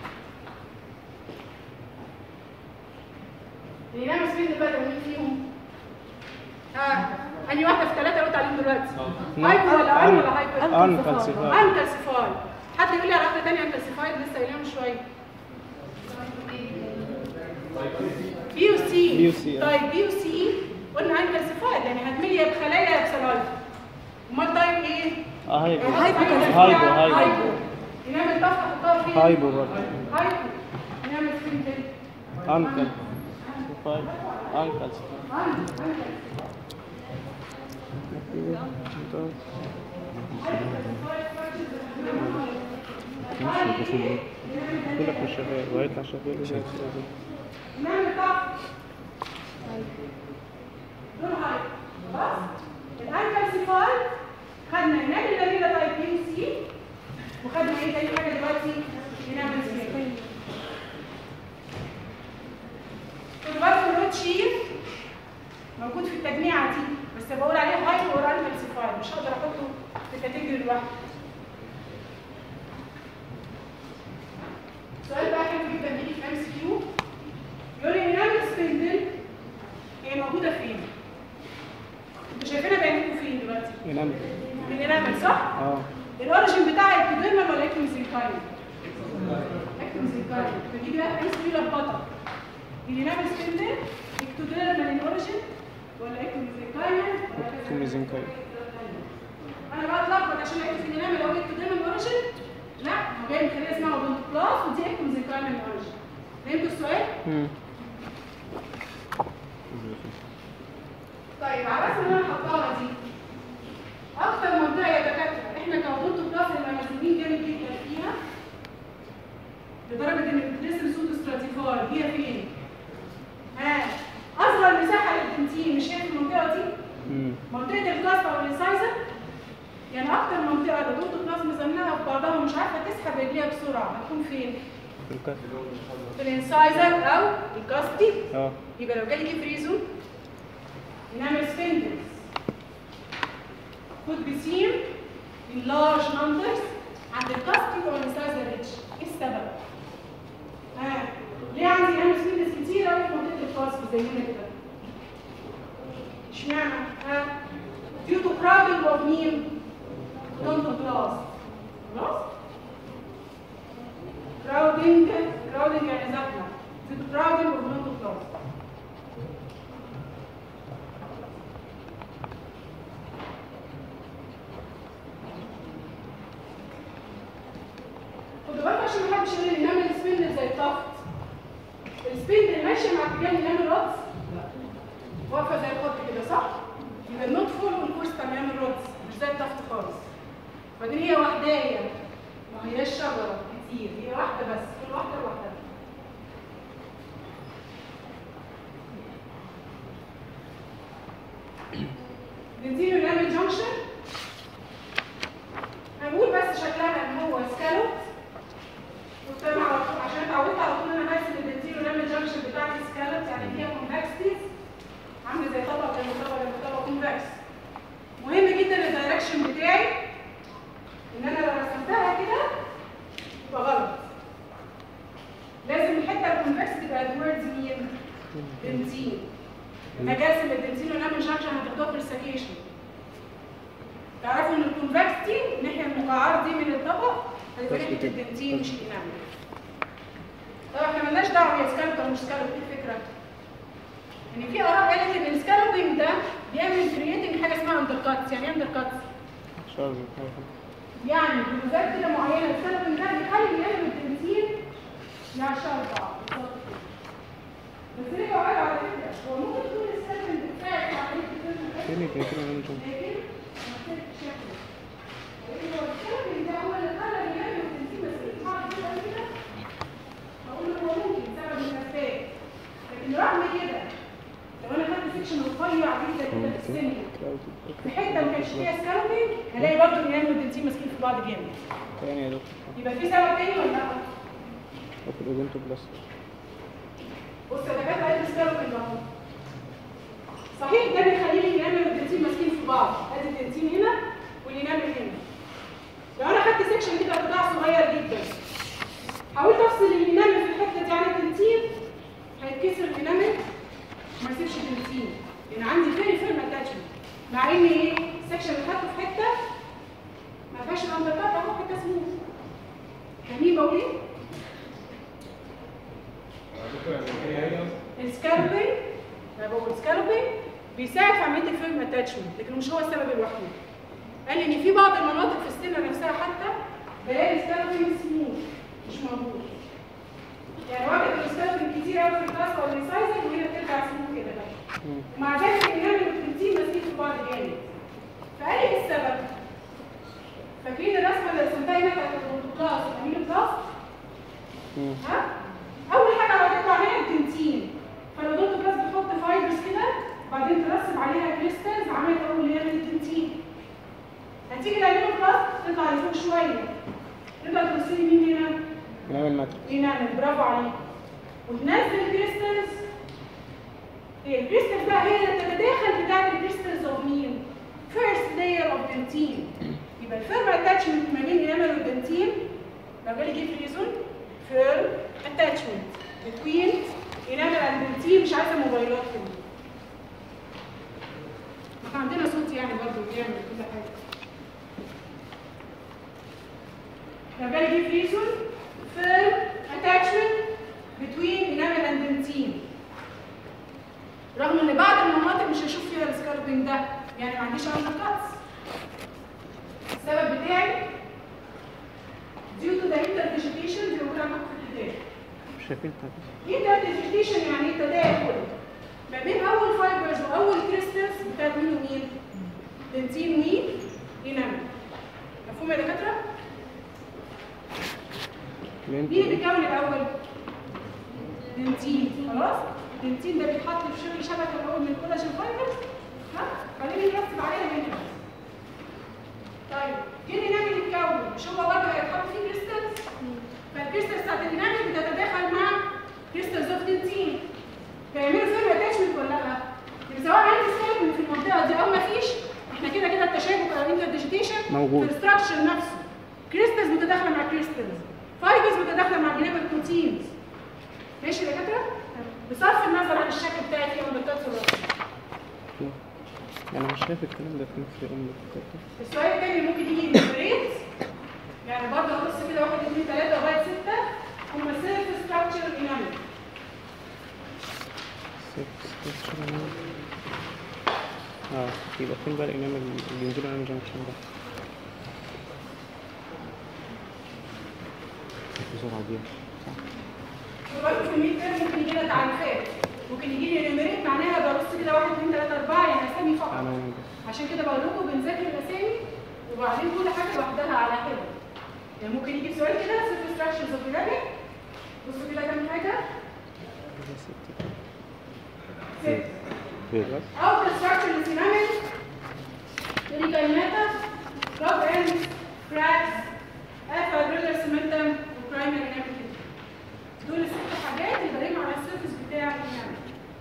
الإمام مسلمين بدأ مين فيهم؟ ها أنهي واحدة في ثلاثة قلت عليهم دلوقتي؟ هايبر ولا أن ولا هايبر؟ انكالسيفايد انكالسيفايد حد يقول لي على واحدة تانية انكالسيفايد لسه قايلها من شوية بي يو سي بي يو سي، اه. طيب بي يو سي قلنا انكالسيفايد يعني هتملي يا بخلايا يا بسلايف امال طيب ايه؟ اه هايبو هايبو هايبو هايبو نعمل طفح حطها فين؟ هايبو برضه هايبو نعمل فين تاني؟ انكل سيفايد انكل كلك مش شغال وهيطلع شغال ازاي نعمل طفح دول هايبو خلاص؟ الانكالسيفايد خدنا نعمل دليل تايب بي سي وخدنا ايه تاني حاجه دلوقتي؟ نعمل سكين خدوا بالكم الروت شيف موجود في التجميعه دي بس بقول عليه هايبو اور انكالسيفايد مش هقدر احطه في كاتيجوري لوحده سؤال بقى حلو جدا بيجي في ام سي كيو يقول لي نعمل سبندل هي موجوده فين؟ انتوا شايفينها بعينكم فين دلوقتي؟ ينام من الانامل صح؟ اه الاوريجن بتاع الكيدرمال ولا اكتوميزينكاين؟ اكتوميزينكاين لخبطه الانامل سبندل اكتوديرمال ان اوريجين ولا اكتوميزيكاينال ولا كذا؟ كوميزينكاي انا بقى اتلخبط عشان لقيت في الانامل اقول اكتوديرمال اوريجين لا هو جاي من خلال اسمها اودونتوبلاست ودي اكتوميزيكاينال اوريجين فهمتوا السؤال؟ مم. طيب على اساس ان انا حطاها دي اكتر منطقه يا دكاتره احنا كودونتو بلاس اللي ملزومين جامد جدا فيها لدرجه ان بتدرس سود ستراتيفاي هي فين؟ ها اصغر مساحه للدنتين مش هي في المنطقه دي؟ مم. منطقه الكاسب او الانسايزر يعني اكتر منطقه الودونتو بلاس مزمناها في بعضها ومش عارفه تسحب رجليها بسرعه هتكون فين؟ في الكاس في الانسايزر او الكاستي اه يبقى لو جالي كيف ريزون نعمل spindles could be seen in large numbers عند الكاستي او الانسايزر ريتش ايه السبب؟ ها ليه عندي نعمل spindles كتير قوي في منطقه الكاسب زي هنا كده؟ اشمعنى؟ ها due to crowding of مين؟ odontoblast خلاص؟ crowding crowding يعني زحمه due to crowding of odontoblast خدوا بالكم عشان محدش يقول لي نعمل سبين زي الضغط السبين اللي ماشيه مع اتجاه نعمل رأس واقفه زي الخط كده صح؟ يبقى النوت فول والكورس بتاع نعمل رأس مش زي الضغط خالص بعدين هي وحدايه ما هياش شجره كتير هي واحده بس كل واحده لوحدها بنزينو نعمل جنكشن هنقول بس شكلها ان هو سكالوت قدام على طول عشان اتعودت على طول ان انا برسم البنزين ونعمل جنكشن بتاعتي سكالوت يعني فيها كونفكستيز عامله زي طبقه جنب طبقه جنب طبقه كونفكس مهم جدا الدايركشن بتاعي ان انا لو رسمتها كده يبقى غلط لازم الحته الكونفكس تبقى towards مين؟ بنزين لما اجي ارسم البنزين ونعمل جنكشن هتاخدوها في السكيشن تعرفوا ان الكونفكستي الناحيه المقعره دي من الطبق هتبقى ناحيه الدنتين مش الانامل طبعا احنا مالناش دعوه هي سكالوب ولا مش سكالوب ايه الفكره؟ ان في اراء قالت ان السكالوبينج ده بيعمل كرييتنج حاجه اسمها اندر كاتس يعني ايه اندر كاتس؟ شرب يعني بلوزات كده معينه السكالوبينج ده بيخلي بيعمل الدنتين يعشقوا بعض بالظبط كده بس ليه بقى على فكره هو ممكن تكون السكالوبينج بتساعد في عمليه الدنتين فين كده كده نعمل جنب لكن محتاج شكل لأن هو الشكل ده هو اللي خلى اليمن والتنسيق مسؤول بعض كده كده هقول له هو ممكن سبب من الأسباب لكن رغم كده لو أنا خدت سكشن رفيع جدا كده في السن في حتة ما كانش فيها سكالبينج هلاقي برضه اليمن والتنسيق ماسكين في بعض جامد تاني يا دكتور يبقى في سبب تاني ولا لا؟ وفي الاودنتو بلس بص يا دكاتره ادي سكالبينج اهو صحيح ده بيخلي لي اليمن والتنسيق ماسكين في بعض ادي التنسيق هنا والينامل هنا لو انا خدت سكشن كده قطاع صغير جدا حاولت افصل الينامل في الحته دي عن التنسيق هيتكسر الينامل ما يسيبش التنسيق لان عندي فيري فيرم اتاتشمنت مع ان ايه السكشن اللي خدته في حته ما فيهاش الاندر كات اهو حته سموث فاهمين بقول ايه؟ السكالبينج انا بقول سكالبينج بيساعد في عمليه الفيرم اتاتشمنت لكن مش هو السبب الوحيد قال لي ان في بعض المناطق في السنه نفسها حتى بلاقي السكالبينج سموث مش موجود يعني وجد السكالبينج كتير قوي في الكلاس او الريسايزنج وهي بترجع سموث كده بقى ومع ذلك الانامل والبروتين ماسكين في بعض جامد فقال لي ايه السبب؟ فاكرين الرسمه اللي رسمتها هنا بتاعت الكلاس الامين الكلاس؟ ها؟ اول حاجه هتطلع هنا الدنتين فالودونتو بلاس بتحط فايبرز كده وبعدين ترسب عليها كريستالز عملت اول لير للدنتين هتيجي الامين بلاس تطلع لفوق شويه تبدا ترسلي مين هنا؟ نعمل ماتريكس ينعمل برافو عليك وتنزل كريستالز هي الكريستالز بقى هي اللي بتتداخل بتاعت الكريستالز اوف مين؟ فيرست لاير اوف دنتين يبقى الفيرم اتاتشمنت ما بين الانامل والدنتين لو جالي جيب ريزون فيرم اتاتشمنت بتوين انامل اند دنتين مش عايزه موبايلات كده احنا عندنا صوت يعني برضه بيعمل كل حاجه لو جالي جيب ريزون firm attachment between بعض المناطق مش هشوف فيها السكالبنج ده يعني ما عنديش اندر كاتس السبب بتاعي due to the intervegetation اللي موجود عندكم في الكتاب مش شايفين حاجة intervegetation يعني تداخل ما بين اول فايبرز واول كريستالز بتاعت مين ومين؟ بنزين مين؟ ينام مفهوم يا دكاتره؟ مين اللي لين بيكون الاول؟ دنتين خلاص؟ الدنتين ده بيتحط في شغل شبكه الاول من الكولاجين فايبرز ها؟ بعدين يرتب عليها منها طيب جه الانامل يتكون مش هو برضه هيتحط فيه كريستالز؟ فالكريستالز بتاعت الانامل بتتداخل مع كريستالز اوف دنتين فيعملوا فيرو اتاتشمنت ولا لا؟ يبقى سواء عندي سكيلتون في المنطقه دي او ما فيش احنا كده كده التشابك او الانترديجيتيشن موجود. في الستراكشر نفسه كريستالز متداخله مع كريستالز فايبرز متداخله مع جناب بروتينز ماشي يا دكاتره؟ بصرف النظر عن الشكل بتاعي فيه او الدكتور انا مش شايف الكلام ده في نفس الام السؤال الثاني ممكن يجي نمبريت يعني برضه هبص كده واحد اثنين ثلاثه لغايه سته هم سيلف ستراكشر انامل اه يبقى فين بقى الانام اللي بينزلوا على الجنكشن ده بسرعة دي صح برضه في الميد تيرم ممكن يجي لنا تعريفات ممكن يجي لي نمريت معناها برص كده واحد اثنين ثلاثه اربعه يعني اسامي فقط انا هنا بس عشان كده بقول لكم بنذاكر الاسامي وبعدين كل حاجه لوحدها على حده يعني ممكن يجي سؤال كده سيلف ستراكشرز اوف انامل بصوا كده كام حاجه كده ست ست بس أو structure للسيراميك الكلمات رب اند كراكس افابريلر سيمنتم وبرايمري انامل دول الست حاجات اللي بلاقيهم على السيرفس بتاع الانامل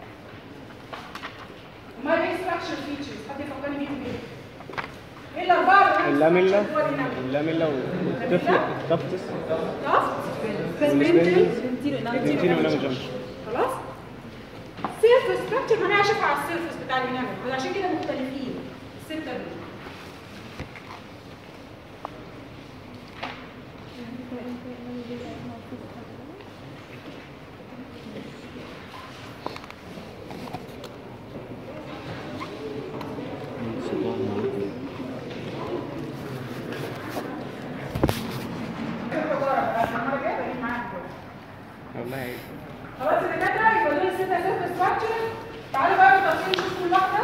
امال ايه structure features حد يفكرني بيهم ايه؟ ايه الاربعه اللي عندي اللاملة structure جوه الانامل؟ اللاملة والطفل التفتس ضغط والسبندل بسمنتل بنتين ونام جنكشن خلاص سيرفس ستراكشر انا هشوفها على السيرفس بتاع الانامل عشان كده مختلفين السته دول والله عيب خلاص يا دكاتره يبقى دول السته سيرفس ستراكشر تعالوا بقى بالتفصيل نشوف كل واحده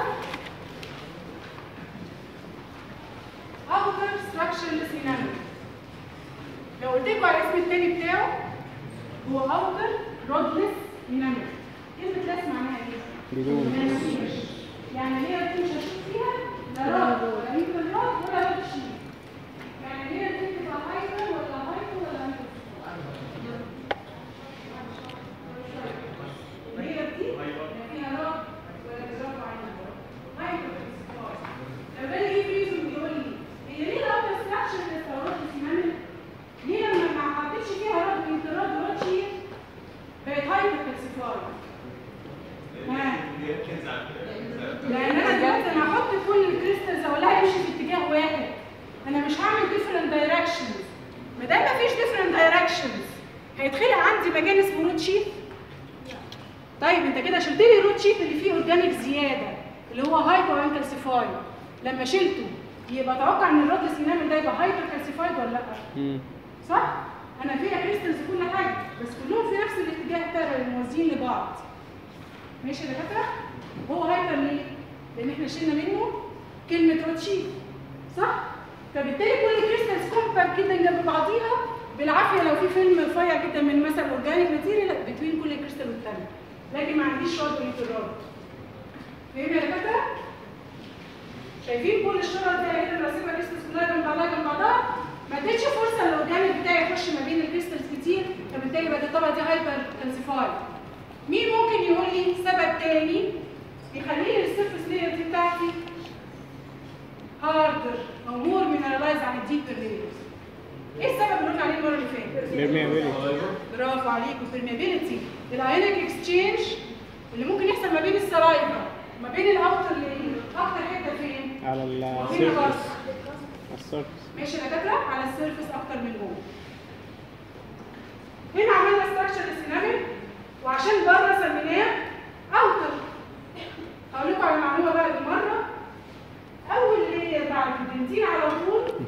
اوتر ستراكشر للسينامل لو قلت لكم على الاسم التاني بتاعه هو اوتر رودلس انامل كلمه لاس معناها ايه؟ بدون مفيش. يعني هي دي مش هشوف فيها لا راد ولا يمكن راد ولا راد شيء يعني هي دي تبقى هايبر ولا هايبر ولا هايبر هي دي لا فيها راد ولا بيرفع عينها هايبر لو ده يجيب ريزون بيقول لي هي ليه الاوتر ستراكشر اللي استوردت السينامل ليه لما ما حطيتش فيها راد ويمكن راد وراد شيء بقت هايبر كالسيفاي ها لان انا دلوقتي انا هحط كل الكريستالز اقولها يمشي في اتجاه واحد انا مش هعمل ديفرنت دايركشنز ما دام مفيش ديفرنت دايركشنز هيتخلق عندي مكان اسمه روت شيت طيب انت كده شلت لي الروت شيت اللي فيه اورجانيك زياده اللي هو هايبر انكالسيفاي لما شلته يبقى اتوقع ان الرد السينامل ده يبقى هايبر كالسيفايد ولا لا؟ مم. صح؟ انا فيها كريستالز كل حاجه بس كلهم في نفس الاتجاه بتاع موازيين لبعض ماشي يا دكاتره؟ هو هايبر ليه؟ لان احنا شلنا منه كلمه روتشي صح؟ فبالتالي كل الكريستالز كومباكت جدا جنب بعضيها بالعافيه لو في فيلم رفيع جدا من مثلا اورجانيك ماتيريال بتوين كل كريستال والثانيه لكن ما عنديش رد وانفراد فاهم يا دكاتره؟ شايفين كل الشرط دي هنا الرسيمه كريستالز كلها جنب بعضها جنب بعضها ما اديتش فرصه للاورجانيك بتاعي يخش ما بين الكريستالز كتير فبالتالي بقت الطبقه دي هايبر كالسيفايد مين ممكن يقول لي سبب تاني يخلي لي السيرفس لاير دي بتاعتي هاردر او مور مينرالايز عن الديبر لايرز ايه السبب اللي قلنا عليه المره اللي فاتت؟ permeability برافو عليكم permeability الايونيك اكسشينج اللي ممكن يحصل ما بين السلايفا ما بين الاوتر لاير اكتر حته فين؟ على هنا السيرفس بس على السيرفس ماشي يا دكاتره على السيرفس اكتر من جوه هنا عملنا ستراكشر للسيناميك وعشان بره سميناه اوتر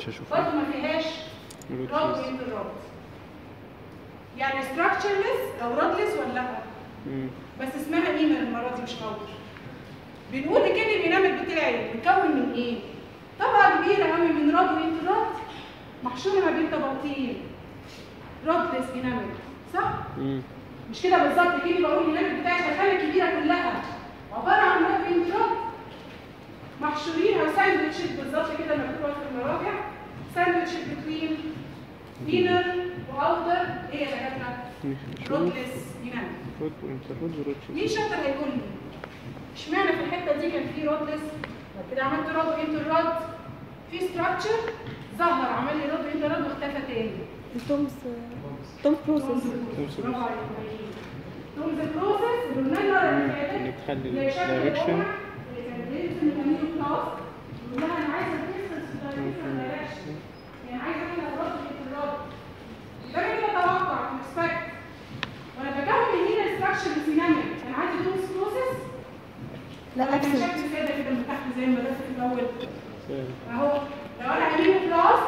مش هشوفها برضه ما فيهاش رود رود فيس. انتر رود يعني structureless او رودلس ولا لا مم. بس اسمها ايمر المره دي مش اوتر بنقول لكن الانامل بتاعي متكون من ايه طبقه كبيره قوي من رود وانتر رود محشوره ما بين طبقتين رودلس انامل صح مم. مش كده بالظبط كده بقول الانامل بتاعي الخانه الكبيره كلها عباره عن رود وانتر رود محشورين او ساندوتشز بالظبط كده مكتوبه في المراجع ساندوتش بتوين انر واوتر هي دكاتره مش مش رود رودلس انامل رود انت رود ورود مين فيس. شاطر هيقول لي اشمعنى في الحته دي كان في رودلس بعد كده عملت رود وانتر رود في ستراكشر ظهر عمل لي رود وانتر رود واختفى تاني تومز تومز بروسيس برافو عليك. تومز بروسيس اللي قلنا لها اللي فاتت اللي بتخلي اللي شكل الدايركشن الأمة اللي كان بينزل من أمين كلاس يقول لها انا عايزه الديستنس في دايركشن يعني عايزه اعمل الرد في الرد ده كده اتوقع اكسبكت وانا بكون من هنا الستراكشر السيناميك انا عندي تومز بروسيس لا كان اكسنت شكل كده كده من تحت زي ما درست في الاول سهل. اهو لو انا امين كلاس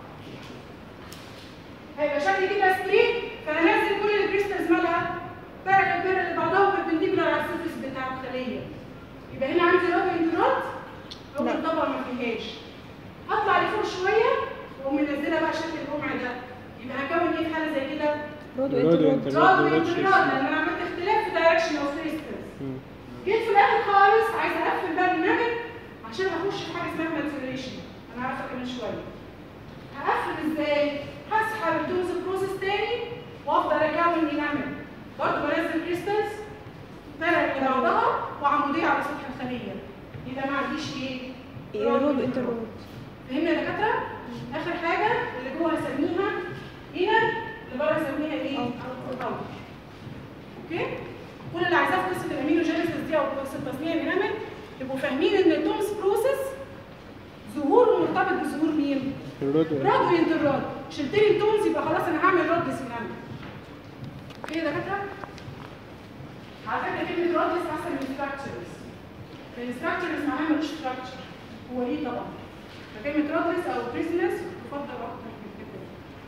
هيبقى شكلي كده ستريت فهنزل كل الكريستالز مالها بارل البير اللي بعضها بيربنديكولار على السيرفيس بتاع الخليه يبقى هنا عندي رابع انترات اول لا. طبقه ما فيهاش هطلع لفوق شويه واقوم منزله بقى شكل القمع ده يبقى هكون ايه في حاله زي كده رود رود وانتر رود وانتر. راد رود وانترات شيء. لان انا عملت اختلاف في دايركشن اوف كريستالز مم. جيت في الاخر خالص عايزه اقفل بقى النمل عشان اخش في حاجه اسمها ماتوريشن انا عارفه كمان شويه هقفل ازاي هسحب الدوز بروسيس تاني وافضل اكون انامل برضه بنزل كريستالز فرق لبعضها وعموديه على سطح الخليه يبقى ما عنديش ايه رود انتر رود فهمنا يا دكاتره اخر حاجه اللي جوه هسميها هنا اللي بره هسميها ايه اوت اوكي كل اللي عايزاه في قصه الامينوجينيسيس دي او قصه تصنيع الانامل تبقوا فاهمين ان التومس بروسيس ظهوره مرتبط بظهور مين؟ الرود وانتر. راد وانتراد شلت لي التومز يبقى خلاص انا هعمل راد سينامل اوكي يا دكاتره؟ على فكره كلمه راد احسن من ستراكشرز لان ستراكشرز معناها ملوش ستراكشر هو ليه طبعا فكلمه رادلس او بريزنس تفضل اكتر في الفكره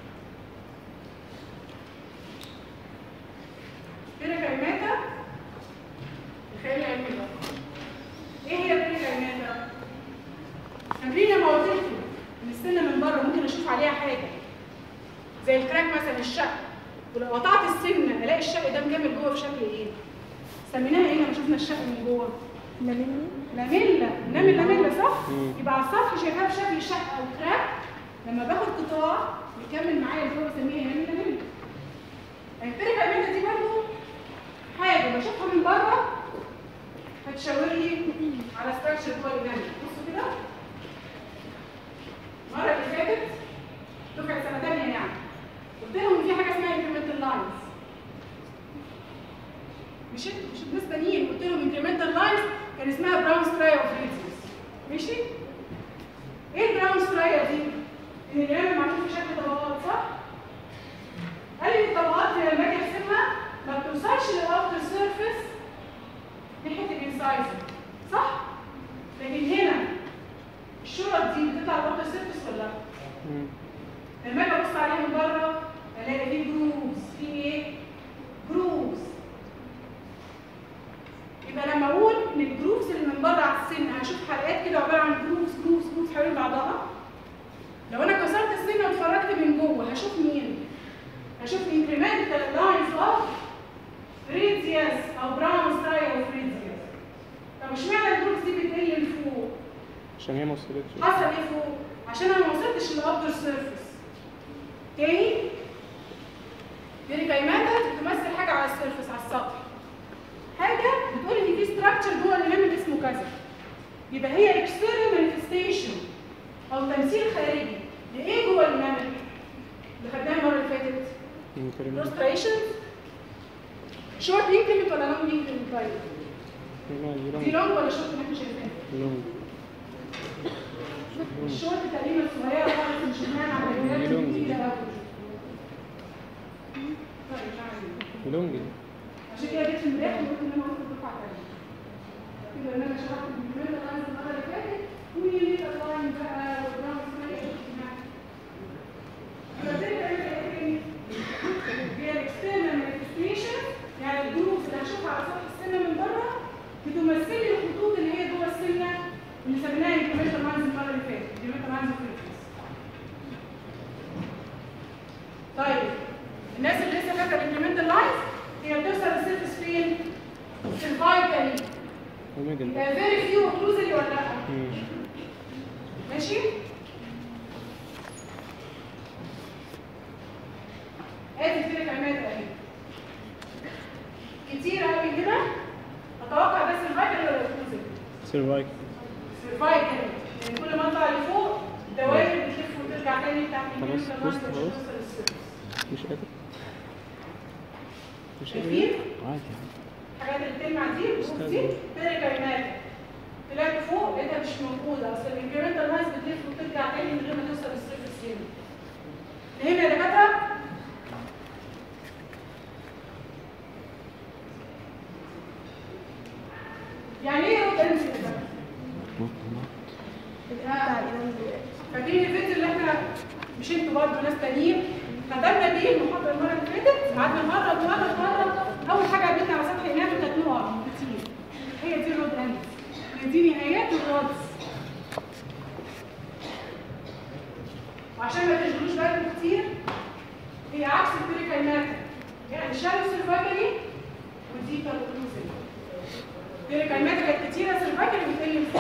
بيريكايماتا الخيال العلمي بقى ايه هي البيريكايماتا؟ فاكرين لما قلت لكم ان السنه من بره ممكن اشوف عليها حاجه زي الكراك مثلا الشق ولو قطعت السنه الاقي الشق ده مكمل جوه في شكل ايه؟ سميناها ايه لما شفنا الشق من جوه؟ لاميني لاميلا نعمل لاميلا صح؟ مم. يبقى على السطح شايفاها بشكل شق او كراك لما باخد قطاع بيكمل معايا لفوق بسميها هنا لاميلا البيريكا لاميلا دي برضه حاجه بشوفها من بره هتشاور لي على ستراكشر جوه الجنب بصوا كده المره اللي فاتت دفعه سنه ثانيه يعني قلت لهم ان في حاجه اسمها انكريمنتال لاينز مش انتوا مش الناس تانيين قلت لهم انكريمنتال لاينز كان اسمها براون سترايا اوف ريزيس ماشي ايه البراون سترايا دي؟ ان الجنب معمول في شكل طبقات صح؟ قال لي الطبقات دي لما اجي ارسمها ما بتوصلش للاوتر سيرفيس ناحيه الانسايزر صح؟ لكن هنا الشرط دي بتطلع الاوتر سيرفيس ولا لا؟ مم. لما اجي ابص عليها من بره الاقي فيه جروفز في ايه؟ جروفز يبقى لما اقول ان الجروفز اللي من بره على السن هشوف حلقات كده عباره عن جروفز جروفز جروفز حوالين بعضها لو انا كسرت السن واتفرجت من جوه هشوف مين؟ هشوف انكريمنتال لاينز اوف ريديوس او براون ستايل اوف ريديوس طب اشمعنى الجروفز دي بتقل لفوق؟ عشان هي ما وصلتش حصل ايه فوق؟ عشان انا ما وصلتش للاوتر سيرفيس. تاني بيريكايماتا بتمثل حاجه على السيرفيس على السطح. حاجه بتقول ان في ستراكشر جوه الانامل اسمه كذا. يبقى هي اكسترنال مانيفستيشن او تمثيل خارجي لايه جوه الانامل؟ اللي خدناها المره اللي فاتت. انكريمنت prostration شورت انكريمنت ولا لونج انكريمنت طيب؟ هنا دي دي لونج لونج ولا شورت اللي احنا شايفينها؟ لونج الشورت تقريبا الصغيره خالص مش معنى على الولاد لونج. الكبيره قوي. طيب تعالى. لونج دي عشان كده جيت امبارح وقلت ان انا قلت الدفعه تانية. كده ان انا شرحت الجمله لاين المره اللي فاتت ويونيت لاين بقى والبراون سلايد هي الاكسترنال مانيفستيشن يعني الجروبس اللي هنشوفها على سطح السنه من بره بتمثل لي الخطوط اللي هي جوه السنه اللي سميناها انكريمنتال لاينز المره اللي فاتت انكريمنتال لاينز طيب الناس اللي لسه فاكره الانكريمنتال لاينز هي بتوصل للسيرفس فين؟ سيرفايكالي وميدل يبقى فيري فيو اوكلوزلي ولا لا؟ مم. ماشي؟ ادي الفرق عماد اهي كتير قوي هنا اتوقع ده سيرفايكال ولا اوكلوزلي؟ سيرفايك سيرفايكال يعني كل ما اطلع لفوق الدوائر بتلف وترجع تاني تحت خلاص، الجنس لغاية بص، ما خلاص. توصل للسيرفس. مش قادر مش قادر شايفين؟ عادي الحاجات اللي بتلمع دي الجروب دي بيريكايمات طلعت فوق لقيتها مش موجوده اصل الانكريمنتال لاينز بتلف وترجع تاني من غير ما توصل للسيرفس هنا فهمنا يا دكاتره؟ يعني ايه رود انسي يا دكاتره؟ بتاع الإمام فاكرين الفيديو اللي احنا مش انتوا برضه ناس تانيين خدمنا بيه المحاضره المره اللي فاتت قعدنا مره مره مره اول حاجه قابلتنا على سطح النادي كانت نقع كتير هي دي الرود اند هي دي نهايات الرودز وعشان ما تشغلوش بالكم كتير هي عكس البريكايماتا يعني شالو سيرفاكري وديبر اوكلوزيف البريكايماتا كانت كتيره سيرفاكري وبتقل فوق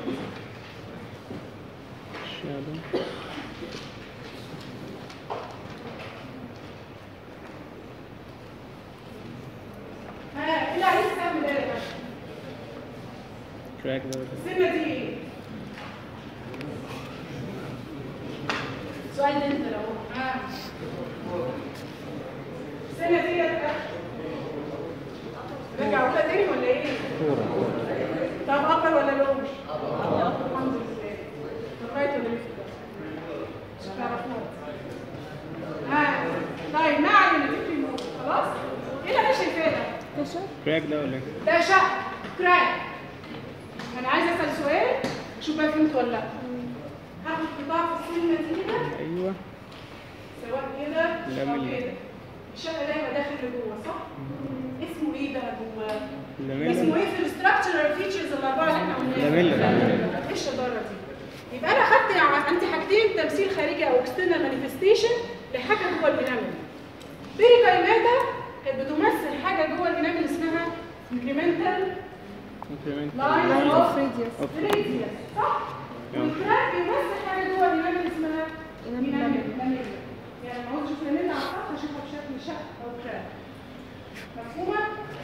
شادو ها ايه اللي عايز تعمل ايه يا باشا؟ كراك ده ولا السنه دي ايه؟ سؤال انت لو ها السنه دي يا باشا رجع ولا تاني ولا ايه؟ كورة طب ابر ولا لو؟ الحمد لله لغايه ولا لسه مش هتعرفوها ها طيب ما علينا تكفي الموضوع خلاص؟ ايه اللي انا شايفاه ده؟ كشف كراك ده ولا ايه؟ ده شق كراك انا عايزه اسال سؤال شوف بقى فهمت ولا لا هاخد قطاع في السنه دي كده ايوه سواء كده لا او من- كده الشق ده يبقى داخل لجوه صح؟ اسمه ايه بقى جوه؟ اسمه لاميلا ايه في الاستراكشرال فيتشرز الاربعه اللي احنا قلناها؟ لاميلا. ايه الشطاره دي؟ يبقى انا خدت ع- عندي حاجتين تمثيل خارجي او اكسترنال مانيفستيشن لحاجه جوه الانامل. بيريكايماتا كانت بتمثل حاجه جوه الانامل اسمها انكريمنتال انكريمنت لاين لاين اوف اوف ريديوس ريديوس صح؟ نعم. والكراك بيمثل حاجه جوه الانامل اسمها إنامل انامل لاميلا. لاميلا. يعني لما عاوز اشوف لاميلا على السطح اشوفها بشكل شق او كراك. مفهومه؟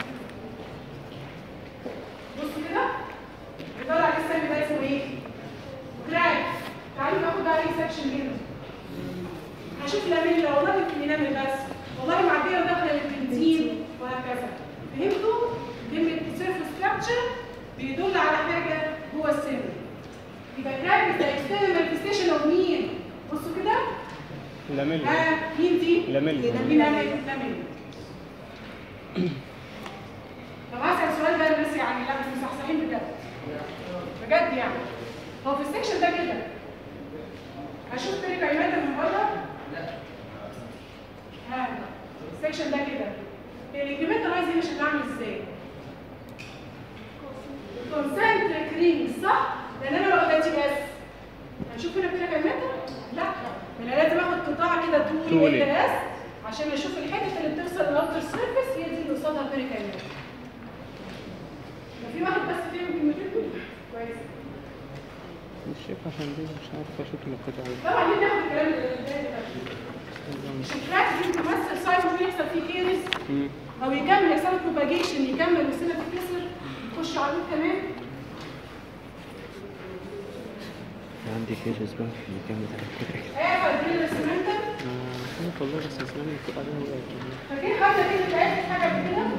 بص كده بيدور على السهم ده اسمه ايه؟ كراك تعالوا ناخد بقى ايه سكشن هنا هشوف لاميلا والله في الانامل بس والله معديه وداخله للبنزين وهكذا فهمتوا؟ كلمه سيرفس ستراكشر بيدل على حاجه جوه السن يبقى كراك ده اكسترنال مانيفستيشن اوف مين؟ بصوا كده لاميلا ها مين دي؟ لاميلا مين انا لاميلا طب هسأل سؤال بقى الناس يعني لا مش مصحصحين بجد بجد يعني هو في السكشن ده كده هشوف تاني كلمات من بره ها السكشن ده كده الانكريمنت لايز هنا شكلها عامل ازاي؟ كونسنتريك رينج صح؟ لان انا لو قلت بس هنشوف هنا كده كلمات؟ لا انا لازم اخد قطاع كده طولي طولي. بس عشان اشوف الحته اللي بتوصل للاوتر سيرفيس هي دي اللي قصادها بيري كلمات لو في واحد بس فيهم كلمتين دول كويس مش شايف عشان دي مش عارف اشوف القطع ايه طبعا ليه ناخد الكلام اللي اللي ده مش الكراك دي بتمثل سايت ممكن يحصل فيه كيرس مم. او يكمل يحصل له بروباجيشن يكمل والسنه تتكسر تخش على الروت كمان عندي كيس بقى في المكان بتاع الكتاب ايه فاكرين السمنتر آه، عارف والله بس اسلام القطع دي هو فاكرين حاجه كده بتاعت حاجه قبل كده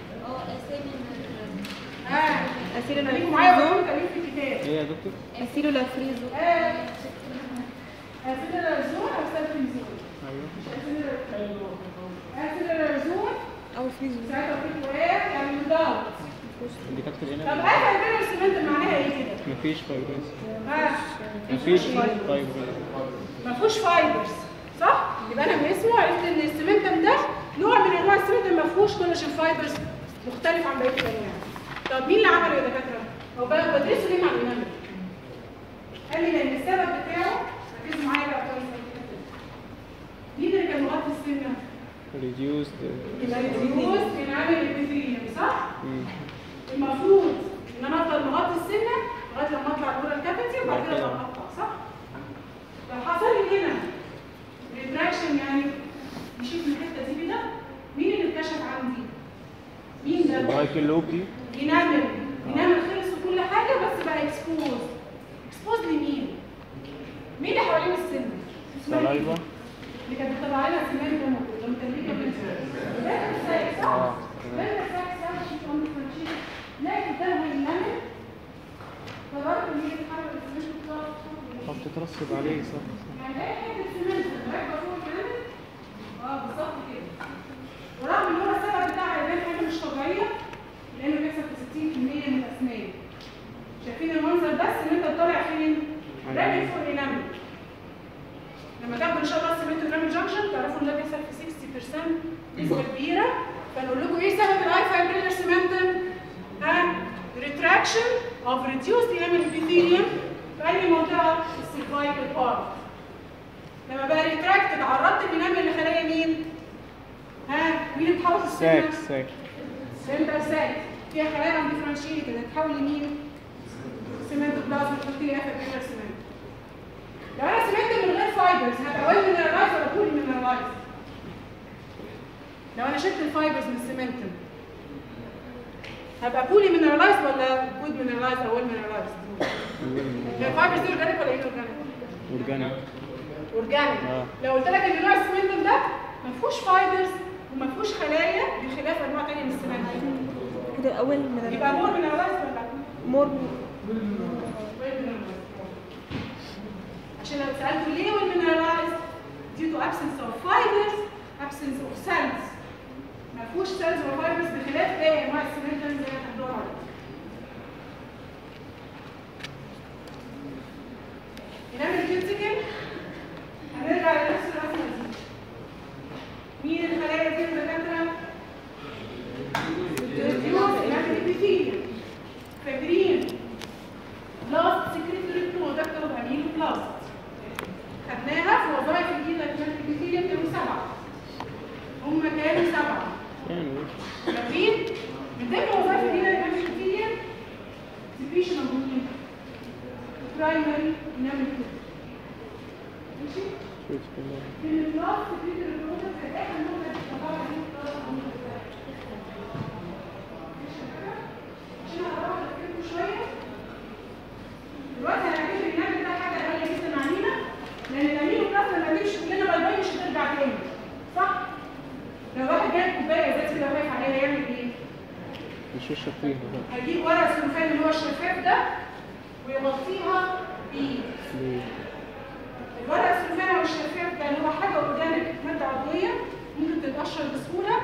اه اسيلو خليكم معايا لافريزو وانتوا كمان في الكتاب ايه يا دكتور؟ اسيلو لافريزو اه اسيلر زون او سيلفين زون ايوه اسيلر زون او فريزو ساعتها في فؤاد يعني مدار دي كانت في طب الانام ايه فاكرين السمنتر معناها ايه كده؟ مفيش فايبرز اه مفيش فايبرز ما فيهوش فايبرز صح؟ يبقى انا من اسمه عرفت ان السمنتم ده نوع من انواع السمنتم ما فيهوش كولاجين فايبرز مختلف عن بقيه الانواع طب مين اللي عمله يا دكاتره؟ هو بقى بدرسه ليه مع الانامل؟ قال لي لان السبب بتاعه ركزوا معايا بقى كويس مين اللي كان مغطي السنه؟ reduced يبقى الريديوز بينعمل الابيثيليوم صح؟ المفروض ان انا افضل مغطي السنه لغايه لما اطلع الاورال كافيتي وبعد كده كده. ابقى اقطع صح؟ لو حصل لي هنا ريتراكشن يعني مشيت من الحته دي كده مين اللي اتكشف عندي؟ مين ده؟ البرايكل لوب دي ينمل ينمل خلص وكل حاجه بس بقى اكسبوز اكسبوز لمين؟ مين اللي حوالين السن؟ اسمها إيه؟ سلايفا اللي كانت بتطلع لنا سنان ده موجود لما كان ليه كمان ده كان سايق صح؟ اه ده كان سايق صح عشان تقوم تمشي لا قدامها ينمل فبرضه اللي هي بتحرك السنان بتطلع طب تترصد عليه صح يعني اي حته سمنت راكبه فوق الجنب اه بالظبط كده ورغم ان هو السبب بتاع العيان حاجه مش طبيعيه لانه بيحصل في 60% من الاسنان شايفين المنظر ده السمنت طالع فين؟ راكب فوق الانامل لما تاخدوا ان شاء الله السمنت الانامل جانكشن تعرفوا ان ده بيحصل في 60% نسبه كبيره فنقول لكم ايه سبب الاي فايبريلر سيمنتم؟ ها retraction of reduced enamel epithelium في اي منطقه في السيرفايكال بارت لما بقى ريتراكتد عرضت الانامل لخلايا مين؟ ها مين اللي بتحول السنه؟ ساك ساك سنتر ساك فيها خلايا عند ديفرنشيت كده تتحول لمين؟ سيمنت بلازما تحط لي اخر كده سيمنت لو انا سيمنت من غير فايبرز هبقى ويل مينرالايز ولا بولي مينرالايز؟ لو انا شلت الفايبرز من السيمنت هبقى بولي مينرالايز ولا جود مينرالايز او ويل مينرالايز؟ هي الفايبرز دي اورجانيك ولا ايه اورجانيك؟ اورجانيك اورجانيك آه. لو قلت لك ان نوع السمنت ده ما فيهوش فايبرز وما فيهوش خلايا بخلاف انواع ثانيه من السمنت كده اول من يبقى مور من الراس ولا لا؟ مور عشان لو سالته ليه والمينرالايز due to absence of fibers absence of cells ما فيهوش cells ولا fibers بخلاف باقي انواع السمنت زي ما هتدور عليه ينام الكيوتيكل هنرجع لنفس الرسمه دي مين الخلايا دي اللي دكاتره؟ الديوز يعني الابيثيليوم فاكرين بلاست سكريتوري برودكت اوف امينو بلاست خدناها في وظائف الجينة الابيثيليوم كانوا سبعه هم كانوا سبعه يعني فاكرين؟ من ضمن وظائف الجينة الابيثيليوم سبيشن اوف مين؟ برايمري انامل ماشي؟ شوف كده في البلاست سكريتوري برودكت في الاخر نقطه التفاعل دي بلاست أمينو بلاست. عشان اقرب لكم شويه دلوقتي هنعمل النعمل ده حاجه غاليه جدا علينا لان الامينو بلاست لما تمشي كلنا باي باي مش هترجع تاني صح؟ لو واحد جايب كوبايه زي كده واقف عليها يعمل ايه؟ مش يشرب فيها بقى هيجيب ورق السلوفان اللي هو الشفاف ده ويغطيها بيه ليه؟ الورق السلوفان او الشفاف ده اللي هو حاجه اورجانيك ماده عضويه ممكن تتقشر بسهوله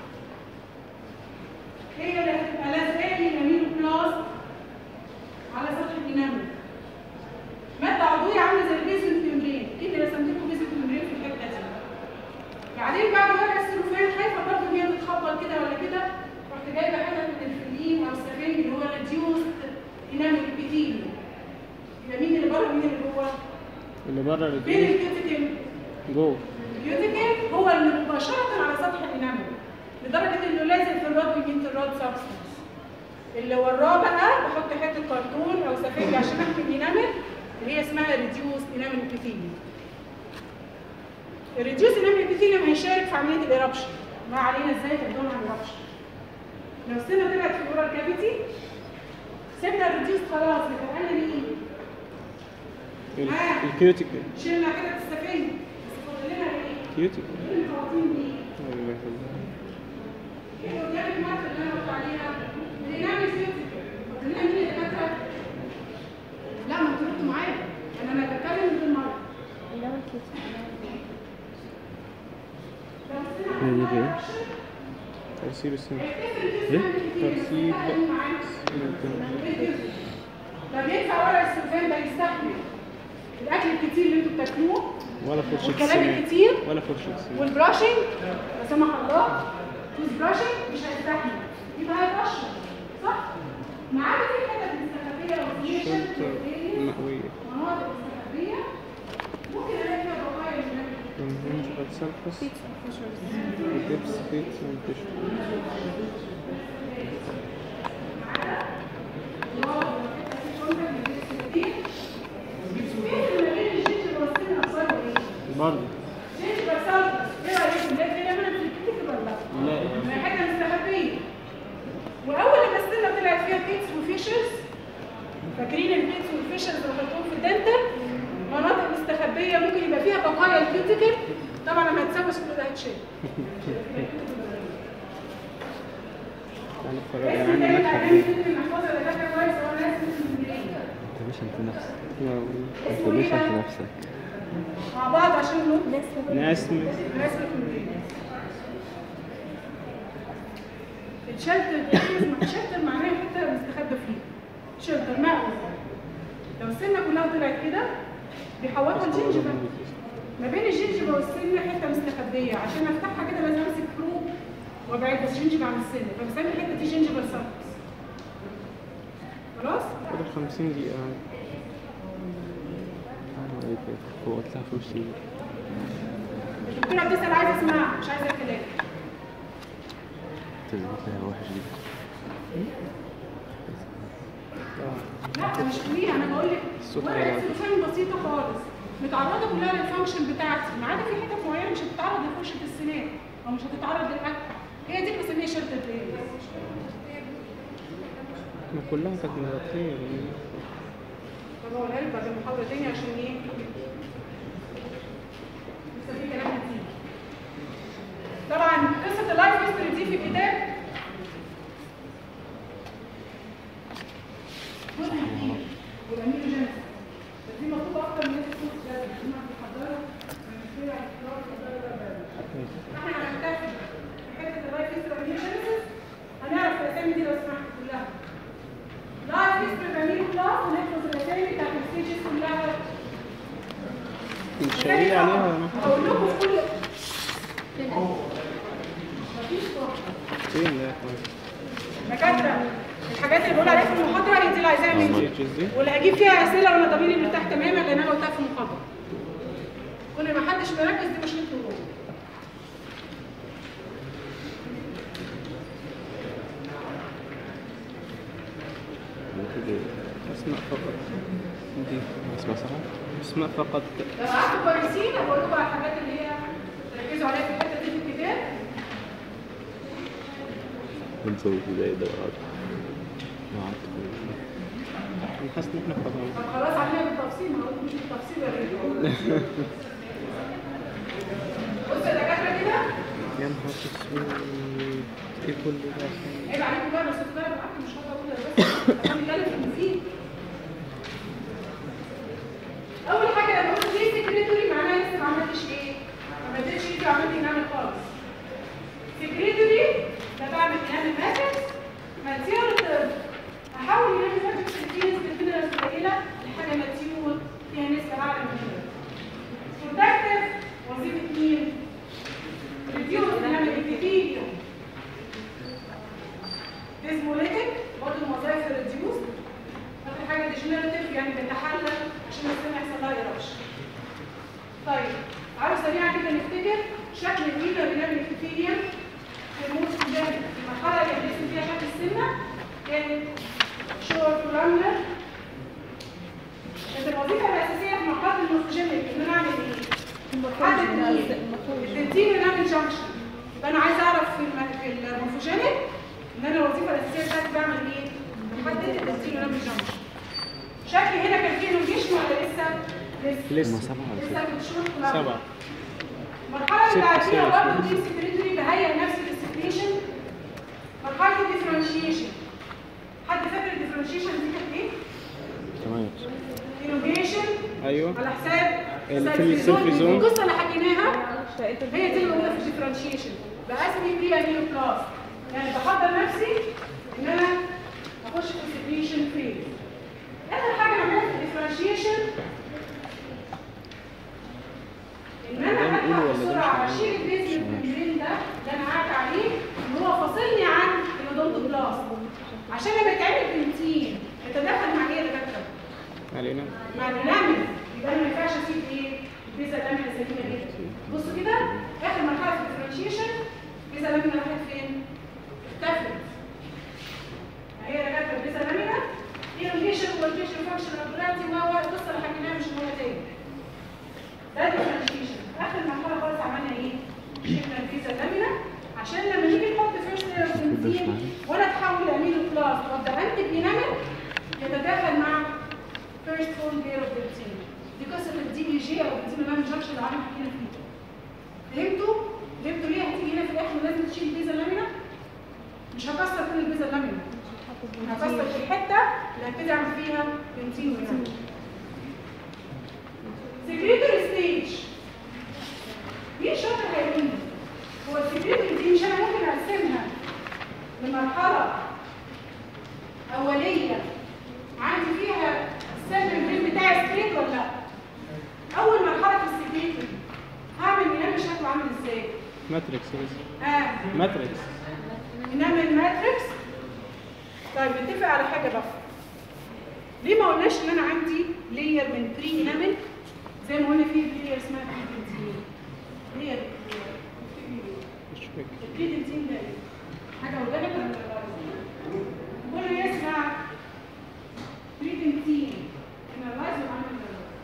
هي اللي هتبقى لازقه لي الامينو بلاست على سطح الانامل ماده عضويه عامله زي البيزمنت ميمبرين ايه اللي رسمت لكم بيزمنت ميمبرين في الحته دي بعدين بعد ورق السلوفان خايفه برضه ان هي تتخبط كده ولا كده رحت جايبه حته من الفلين او السفنج اللي هو ريديوست انامل ابيثيليوم يبقى مين اللي بره ومين اللي جوه؟ اللي بره بين اللي الكيوتيكل جوه الكيوتيكل هو اللي مباشرة على سطح الانامل لدرجة انه لازم في الرود ويجين الرود سبستنس اللي وراه بقى بحط حتة كرتون او سفنج عشان احمي الانامل اللي هي اسمها ريديوس انامل ابيثيليوم الريديوس انامل ابيثيليوم هيشارك في عملية الايربشن ما علينا ازاي تقدم على الايربشن لو السنة طلعت في الاورال كافيتي سيبنا الريديوس خلاص بتبقى لنا مين؟ ال- آه. الكيوتيكل شلنا حتة السفنج بس فاضل لنا ايه؟ كيوتيكل الخراطيم دي الله يخليك. الاورجانيك ماتر اللي انا قلت عليها الانامل فيوتيكال قلنا مين اللي دكاتره؟ لا ما انتوا ردوا معايا انا انا بتكلم من غير مره الاول كده لو سمعت هي دي معايا ايه؟ action، ترسيب السن هيفتكر الجسم إيه؟ الكتير ترسيب. اللي معانا. طب ينفع ورق السلفان ده يستحمل الاكل الكتير اللي انتوا بتاكلوه ولا فرشة والكلام سنان الكتير ولا فرشة سنان والبراشنج لا سمح الله توز براشنج مش هيستحمل يبقى هيتقشر صح؟ ما عدا في حتت مستخبيه لو في شنطة شد مقوية مناطق مستخبيه ممكن الاقي فيها بقايا من conventional surface ودبس فيتس وانتشر برضه لا حاجه مستخبيه واول لما السنه طلعت فيها بيتس وفيشرز فاكرين البيتس والفيشرز اللي حطوهم في الدنتال مناطق مستخبيه ممكن يبقى فيها بقايا الكيوتيكل طبعا لما يتسوس كل ده هيتشال يعني فرق يعني عندي مدخل ليه انت مش انت نفسك واو. انت مش انت نفسك مع بعض عشان نقول ناس من رسمة كومبليت الشلتر الشلتر معناه حته مستخبى فيه شلتر مأوى لو السنه كلها طلعت كده بيحوطها الجنجبه ما بين الجنجبه والسنه حته مستخبيه عشان افتحها كده لازم امسك فروق وابعد بس جنجبه عن السنه فبسمي الحته دي جنجبه سيرفس خلاص فاضل 50 دقيقة هو طلع في وشي الدكتوره بتسال عايزه اسمعها مش عايزه الكلام تثبت لها وحش جدا لا مش كبير انا بقول لك الصوت ورقه عالي. سلوفان بسيطه خالص متعرضه كلها للفانكشن بتاعتي ما عدا في حتت معينه مش هتتعرض لفرشه السنان او مش هتتعرض للاكل هي دي اللي بسميها شرط البريد ما كلها كانت مغطية يعني. طب هقولها لك بعد المحاضره تاني عشان ايه لسه في كلام كتير طبعا قصه اللايف هيستوري دي في الكتاب جزء كتير والامينو جينيس بس دي مطلوبه اكتر من الناس تكون لازم هم بيحضروا من الكتاب احنا هنكتفي بحته اللايف هيستوري والامينو جينيس هنعرف الاسامي دي لو سمحت كلها لايف هيستوري والامينو كلاس ونحفظ الاسامي بتاعت الستيجز كلها مش هقول عليها ولا ما هقول لكم في كل مفيش طاقه فين ده يا اخوان دكاتره الحاجات اللي بقول عليها في المحاضره هي دي اللي عايزاها مني الستيتشز دي واللي هجيب فيها اسئله وانا ضميري مرتاح تماما لان انا قلتها في المحاضره كل ما حدش مركز دي مشكلته هو ممكن ايه اسماء فقط دي اسمها صح؟ اسماء فقط لو قعدتوا كويسين هقول لكم على الحاجات اللي هي تركزوا عليها في الحته دي في الكتاب انت بداية ده قعدت قعدت انا حاسس ان احنا فاضيين طب خلاص علينا بالتفصيل ما هقول مش بالتفصيل يا ريت بصوا يا دكاتره كده يا نهار اسود ايه كل ده عيب عليكم بقى بس بقى بالعكس مش هقدر اقول بس انا بتكلم في المفيد اول حاجه لما قلت ليه سكريتوري معناها لسه ما عملتش ايه؟ ما بديتش ايدي وعملت انامل خالص سكريتوري ده بعمل انامل ماتكس ماتيور احاول انامل ماتكس فيه نسبه مينرالز قليله لحاجه ماتيور فيها نسبه اعلى من كده برودكتيف وظيفه مين؟ ريديوس انامل ابيثيليوم ديزموليتك برضه من وظائف الريديوس اخر حاجه ديجنراتيف يعني بيتحلل عشان السن يحصل لها ايراش طيب عاوز سريعا كده نفتكر شكل المينا بنعمل الكتيريا في الموت الجانب المرحله اللي بنرسم فيها شكل السنه كانت شورت وراملر كانت الوظيفه الاساسيه في مرحله المورفوجينيك ان انا اعمل ايه؟ حدد مين؟ الدنتين نعمل جنكشن يبقى انا عايز اعرف في الم- في المورفوجينيك ان انا الوظيفه الاساسيه بتاعتي بعمل ايه؟ بحدد الدنتين نعمل جنكشن شكلي هنا كان فيه نوجيشن ولا لسه؟ لسه هما سبعة ولا لسه ستة؟ في الشورت وراملر. سبعة المرحله اللي ستة بعديها سنة. برضه دي سكريتوري بهيئ نفسي للسكريشن مرحله الديفرنشيشن حد فاكر الديفرنشيشن دي كانت ايه؟ تمام انوجيشن ايوه على حساب ال- في السلفيزون. السلفيزون. القصه اللي حكيناها شقة هي دي اللي موجوده في الديفرنشيشن بقسم بيها نيو كلاس يعني بحضر نفسي ان انا اخش في السكريشن فيز اخر حاجه نعملها في الديفرنشيشن عشان لما يتعمل بنتين يتداخل مع ايه يا دكاتره؟ علينا مع الانامل يبقى انا ما ينفعش اسيب ايه؟ البيزا لامينا سليمه جدا بصوا كده اخر مرحله في الديفرنشيشن البيزا لامينا راحت فين؟ اختفت هي دكاتره البيزا لامينا ايرونيشن والفيشن فانكشن ابلاتي و و القصه اللي حكيناها مش هنقولها تاني ده الديفرنشيشن اخر مرحله خالص عملنا ايه؟ شلنا البيزا لامينا عشان لما نيجي نحط فيرست لاير بنزين وانا اتحول لامينو كلاس وابدا انتج انامل يتداخل مع first full layer of protein دي قصه الدي بي جي او البنزين اللي جنكشن اللي عامل حكينا فيه فهمتوا؟ فهمتوا ليه هتيجي هنا في الاخر لازم تشيل البيزا اللامينا؟ مش هكسر كل البيزا اللامينا هكسر في الحته اللي هبتدي اعمل فيها بنزين ونامل سكريتوري ستيج مين شاطر هيقول لي؟ هو السكريتوري دي مش انا ممكن اقسمها لمرحله اوليه عندي فيها السيل البرين بتاعي سكريت ولا لا؟ اول مرحله في السكريتوري هعمل انام شكله عامل ازاي؟ ماتريكس بس اه ماتريكس انامل ماتريكس طيب نتفق على حاجه بقى ليه ما قلناش ان انا عندي لير من بري انامل زي ما قلنا في لير اسمها بريدنتين لير مش فاكر البريدنتين ده ايه؟ حاجه اورجانيك ولا كله يسمع بريدنتين انالايز وعامل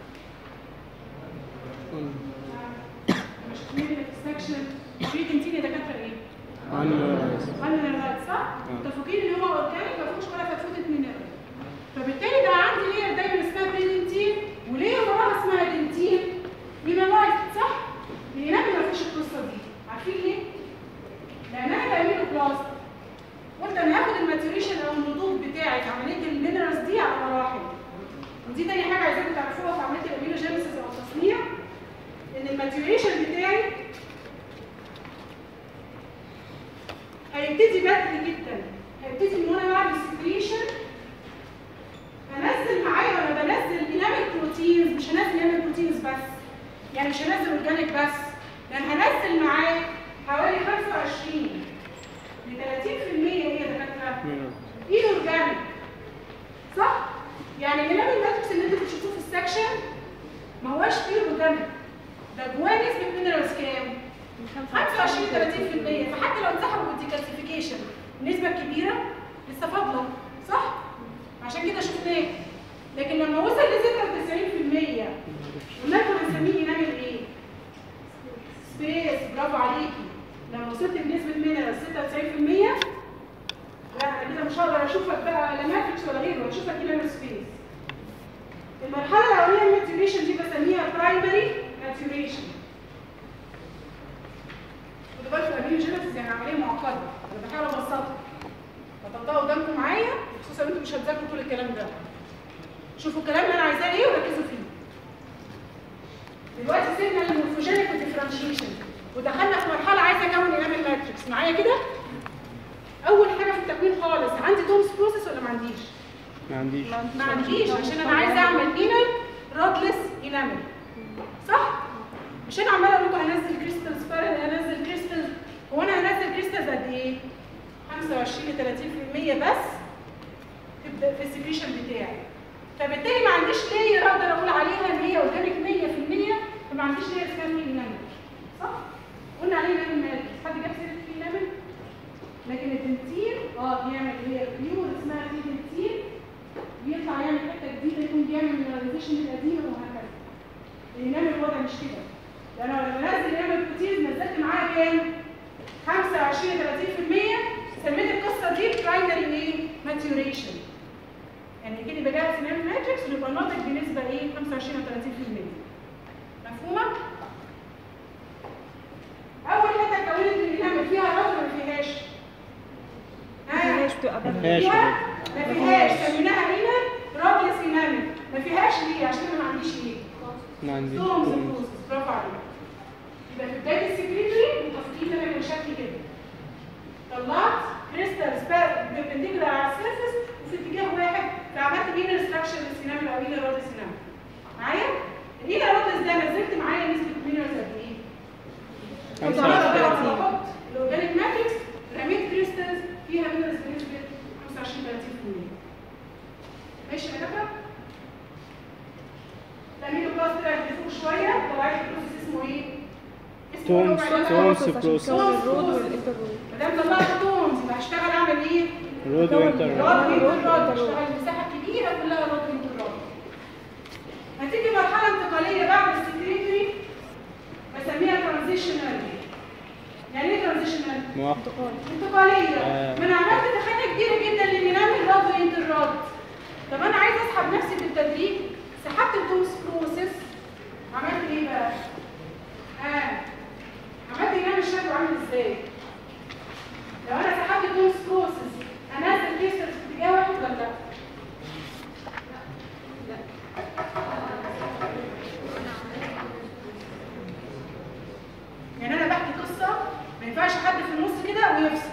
مش كمية السكشن بريدنتين يا دكاتره ايه؟ مينرالات صح؟ متفقين ان هو اورجانيك ما فيهوش ولا فتفوته مينرال فبالتالي بقى عندي لير دايما اسمها بريدنتين ولير وراها اسمها دنتين مينرالايت صح؟ الانام ما فيش القصه دي عارفين ليه؟ لان انا بعمله بلاست قلت انا هاخد الماتيوريشن او النضوج بتاعي في عمليه المينرالز دي على مراحل ودي تاني حاجه عايزاكم تعرفوها في عمليه الامينوجينيسيس او التصنيع ان الماتيوريشن بتاعي هيبتدي بدري جدا هيبتدي من وانا بعمل سكريشن هنزل معايا وانا بنزل انامل بروتينز مش هنزل انامل بروتينز بس يعني مش هنزل اورجانيك بس لان هنزل معاه حوالي 25 ل 30% ايه يا دكاتره؟ ايه اورجانيك صح؟ يعني الانامل الماتريكس اللي انتوا بتشوفوه في السكشن ما هوش فيه اورجانيك ده جواه نسبه مينرالز كام؟ 25 30% فحتى لو انسحبوا بالديكالسيفيكيشن النسبه الكبيره لسه فاضله صح؟ عشان كده شفناه لكن لما وصل ل 96% قلنا لكم هنسميه نعمل ايه؟ سبيس برافو عليكي لما وصلت بنسبه مينرال 96% لا أنا كده مش هقدر اشوفك بقى لا ماتريكس ولا غيره هشوفك كده سبيس المرحله الاولانيه من الماتيوريشن دي بسميها برايمري ماتيوريشن خدوا بالكم الامينوجينيسيس يعني عمليه معقده انا بحاول ابسطها فطبقها قدامكم معايا خصوصا انتوا مش هتذاكروا كل الكلام ده شوفوا الكلام اللي انا عايزاه ايه وركزوا فيه دلوقتي سيبنا المورفوجينيك والديفرنشيشن ودخلنا في مرحله عايزه اكون انامل ماتريكس معايا كده اول حاجه في التكوين خالص عندي تومس بروسيس ولا ما عنديش ما عنديش ما عنديش عشان انا عايزه اعمل انر رودلس انامل صح مش انا عماله اقول لكم هنزل كريستالز فارن هنزل كريستالز هو انا هنزل كريستالز قد ايه 25 ل 30% بس في في السكريشن بتاعي فبالتالي ما عنديش لاير اقدر اقول عليها ان هي اورجانيك 100% فما عنديش لاير اسمها في انامل صح قلنا عليه انامل مالك حد جاب سيره في انامل لكن الدنتين اه بيعمل لاير بيور اسمها في دنتين بيطلع يعمل حته جديده يكون بيعمل مينراليزيشن القديمه وهكذا الانامل الوضع مش كده ده انا لما بنزل انامل بروتين نزلت معاها كام 25 30% سميت القصه دي برايمري ايه ماتيوريشن يعني كده بجهز انامل ماتريكس ويبقى الناتج بنسبه ايه 25 او 30% مفهومه اول حته اتكونت من الانامل فيها رد ولا ما فيهاش ها مفيهاش بتبقى بني فيهاش فيها ما فيهاش سميناها هنا راديوس انامل ما فيهاش ليه عشان انا ما عنديش ايه ما عنديش ستومز بروسس برافو عليك يبقى في بدايه السكريتري متفقين انا من شكل كده طلعت كريستال بيربنديكولار على السيرفس وفي اتجاه واحد فعملت مين ستراكشر للسينامل او مين راديوس سينامل معايا؟ الاينا راديوس ده نزلت معايا نسبه مينرالز قد ايه؟ كنت خمسة عماله وعشرين. بقى بحط الاورجانيك ماتريكس رميت كريستالز فيها مينرالز بنسبه 25 30% ماشي يا دكاتره الامينو بلاست طلعت لفوق شويه طلعت لي بروسيس اسمه ايه؟ اسمه تومز ربع تومز دقيقة. بروسيس الرود والانترود ما دام طلعت تومز يبقى هشتغل اعمل ايه؟ رود وانتر راد انتراد اشتغل مساحه كبيره كلها راد انتراد هتيجي مرحله انتقاليه بعد السكريتري بسميها ترانزيشنال يعني ايه ترانزيشنال؟ مؤقت انتقاليه آه. ما انا عملت تخانه كبيره جدا للمينام الراد والانتراد طب انا عايز اسحب نفسي بالتدريج سحبت التومس بروسيس عملت ايه بقى؟ اه عملت ايه الشكل عامل ازاي؟ لو انا سحبت التومس بروسيس انزل كيسر في اتجاه واحد ولا لا؟ يعني انا بحكي قصه ما ينفعش حد في النص كده ويفصل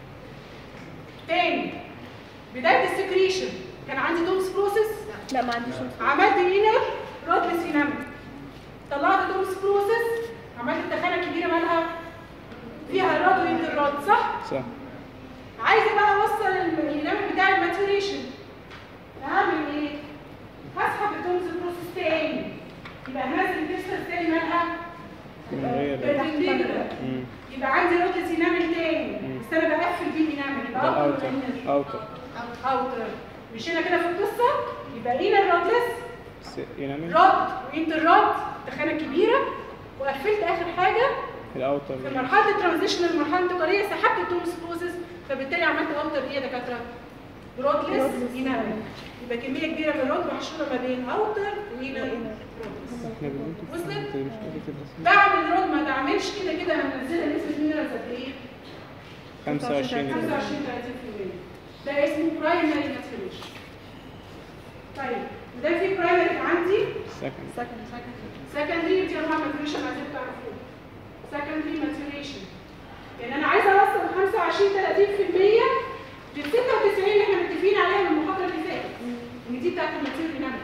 تاني بدايه السكريشن كان عندي تومس بروسيس لا ما عنديش شمس. عملت انر رودلس فينامل طلعت تومس بروسيس عملت تخانه كبيره مالها فيها راد وانتراد صح صح عايزه بقى اوصل الانامل بتاع الماتوريشن هعمل ايه هسحب التومس بروسيس تاني يبقى هنزل كريستال تاني مالها من غير perpendicular. مم. يبقى عندي رودلس انامل تاني بس انا بقفل بيه الانامل يبقى ده اوتر اوتر ولا inner؟ اوتر اوتر مشينا كده في القصه يبقى انر رودلس س- ينامل رد وانتر رد تخانه كبيره وقفلت اخر حاجه الاوتر في مرحله الترانزيشن المرحله الانتقاليه سحبت التومس بروسيس فبالتالي عملت اوتر ايه يا دكاتره؟ رودلس انامل يبقى كميه كبيره من الرد محشوره ما بين اوتر وانر رودلس احنا بنقول وصلت؟ انت مش كده كده بعمل رود ما تعملش كده كده انا منزله نسبه مينرالز قد ايه؟ 25 25 30% ده اسمه برايمري ماتيريشن طيب وده في برايمري عندي سكند سكن سكن سكندري دي اربع ماتيريشن عايزين تعرفوه سكندري ماتيريشن يعني انا عايزه اوصل 25 30% لل 96 اللي احنا متفقين عليها من المحاضره اللي فاتت ان دي بتاعت الماتيريال ديناميك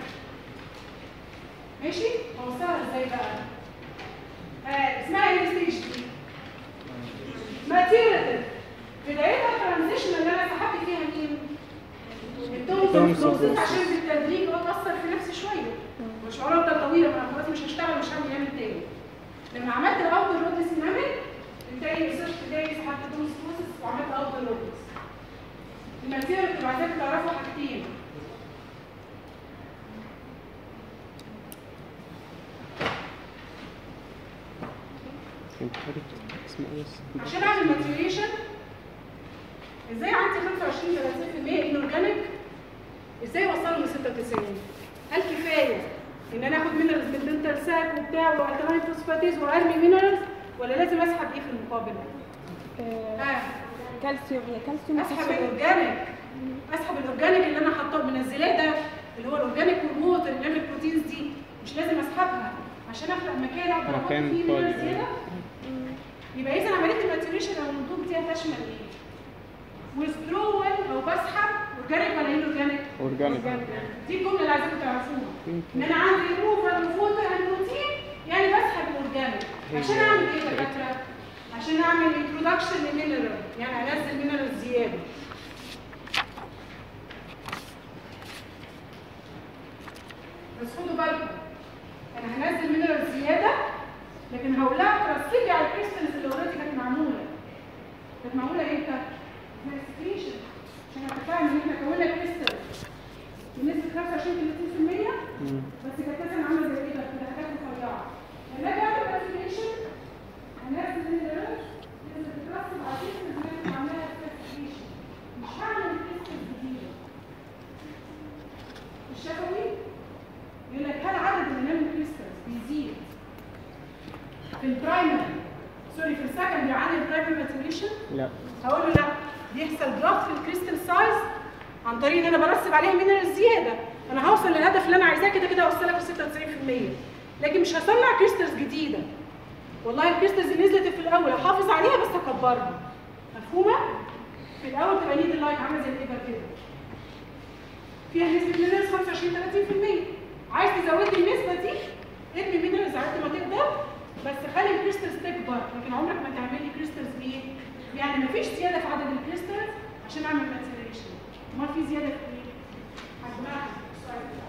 ماشي اوصلها ازاي بقى آه اسمها ايه الستيج دي ماتيريال بدايتها ترانزيشن اللي انا سحبت فيها مين التومس التومس بروسيس بروسيس. عشان بالتدريج واثر في نفسي شويه مش علاقه طويله ما انا خلاص مش هشتغل مش هعمل يعمل تاني لما عملت الاوتر رودس انامل انتهي ريسيرش بدايه سحبت التومس بروسيس وعملت اوتر رودس الماتيريال اللي عايزاك تعرفوا حاجتين انت عارف اسمه ايه بس عشان اعمل ماتيريشن ازاي عندي 25 30% انورجانيك ازاي اوصله ل 96 هل كفايه ان انا اخد مينرالز من الدنتال ساك وبتاع والكلاين فوسفاتيز وارمي مينرالز ولا لازم اسحب ايه في المقابل؟ آه، اه كالسيوم هي كالسيوم اسحب وفوسفور. الاورجانيك اسحب الاورجانيك اللي انا حاطاه منزلاه ده اللي هو الاورجانيك والووتر اللي هي البروتينز دي مش لازم اسحبها عشان اخلق مكان اقدر احط مكان فيه فاضي. مينرالز زياده يبقى اذا عمليه الماتيوريشن او النضوج دي هتشمل ايه؟ ويزدرول او بسحب اورجانيك ولا ايه اورجانيك؟ اورجانيك دي الجمله اللي عايزاكم تعرفوها ان انا عندي ريموفر وفوتر اند بروتين يعني بسحب الاورجانيك عشان اعمل ايه يا دكاتره؟ عشان اعمل انترودكشن لمينرال يعني انزل مينرال زياده بس خدوا بالكم انا هنزل مينرال زياده لكن هقول لها ترسلي على الكريستالز اللي اوريدي كانت معموله كانت معموله امتى؟ ماستريشن عشان اتفاهم ان احنا كونا كريستال بنسبه 25 ل 30% بس كانت مثلا عامله زي كده كده حاجات رفيعه لما اجي اعمل ماستريشن هنزل مينرال لازم تترسب على الكريستالز اللي احنا عاملاها ماستريشن مش هعمل كريستالز جديده الشفوي يقول لك هل عدد الانامل كريستالز بيزيد في البرايمري سوري في السكندري عن البرايمري ماتوريشن لا هقول له لا بيحصل دروب في الكريستال سايز عن طريق ان انا برسب عليها مينرال زياده انا هوصل للهدف اللي انا عايزاه كده كده اوصلك ل 96% لكن مش هصنع كريستالز جديده والله الكريستالز اللي نزلت في الاول هحافظ عليها بس اكبرها مفهومه؟ في الاول تبقى نيد اللايت عامله زي الابر كده فيها نسبه مينرالز 25 30% عايز تزود لي النسبه دي ارمي مينرالز على قد ما تقدر بس خلي الكريستالز تكبر لكن عمرك ما تعملي كريستالز بايه؟ يعني مفيش زياده في عدد الكريستالز عشان اعمل ماتيريشن امال في زياده في ايه؟ حجمها السؤال بتاعها.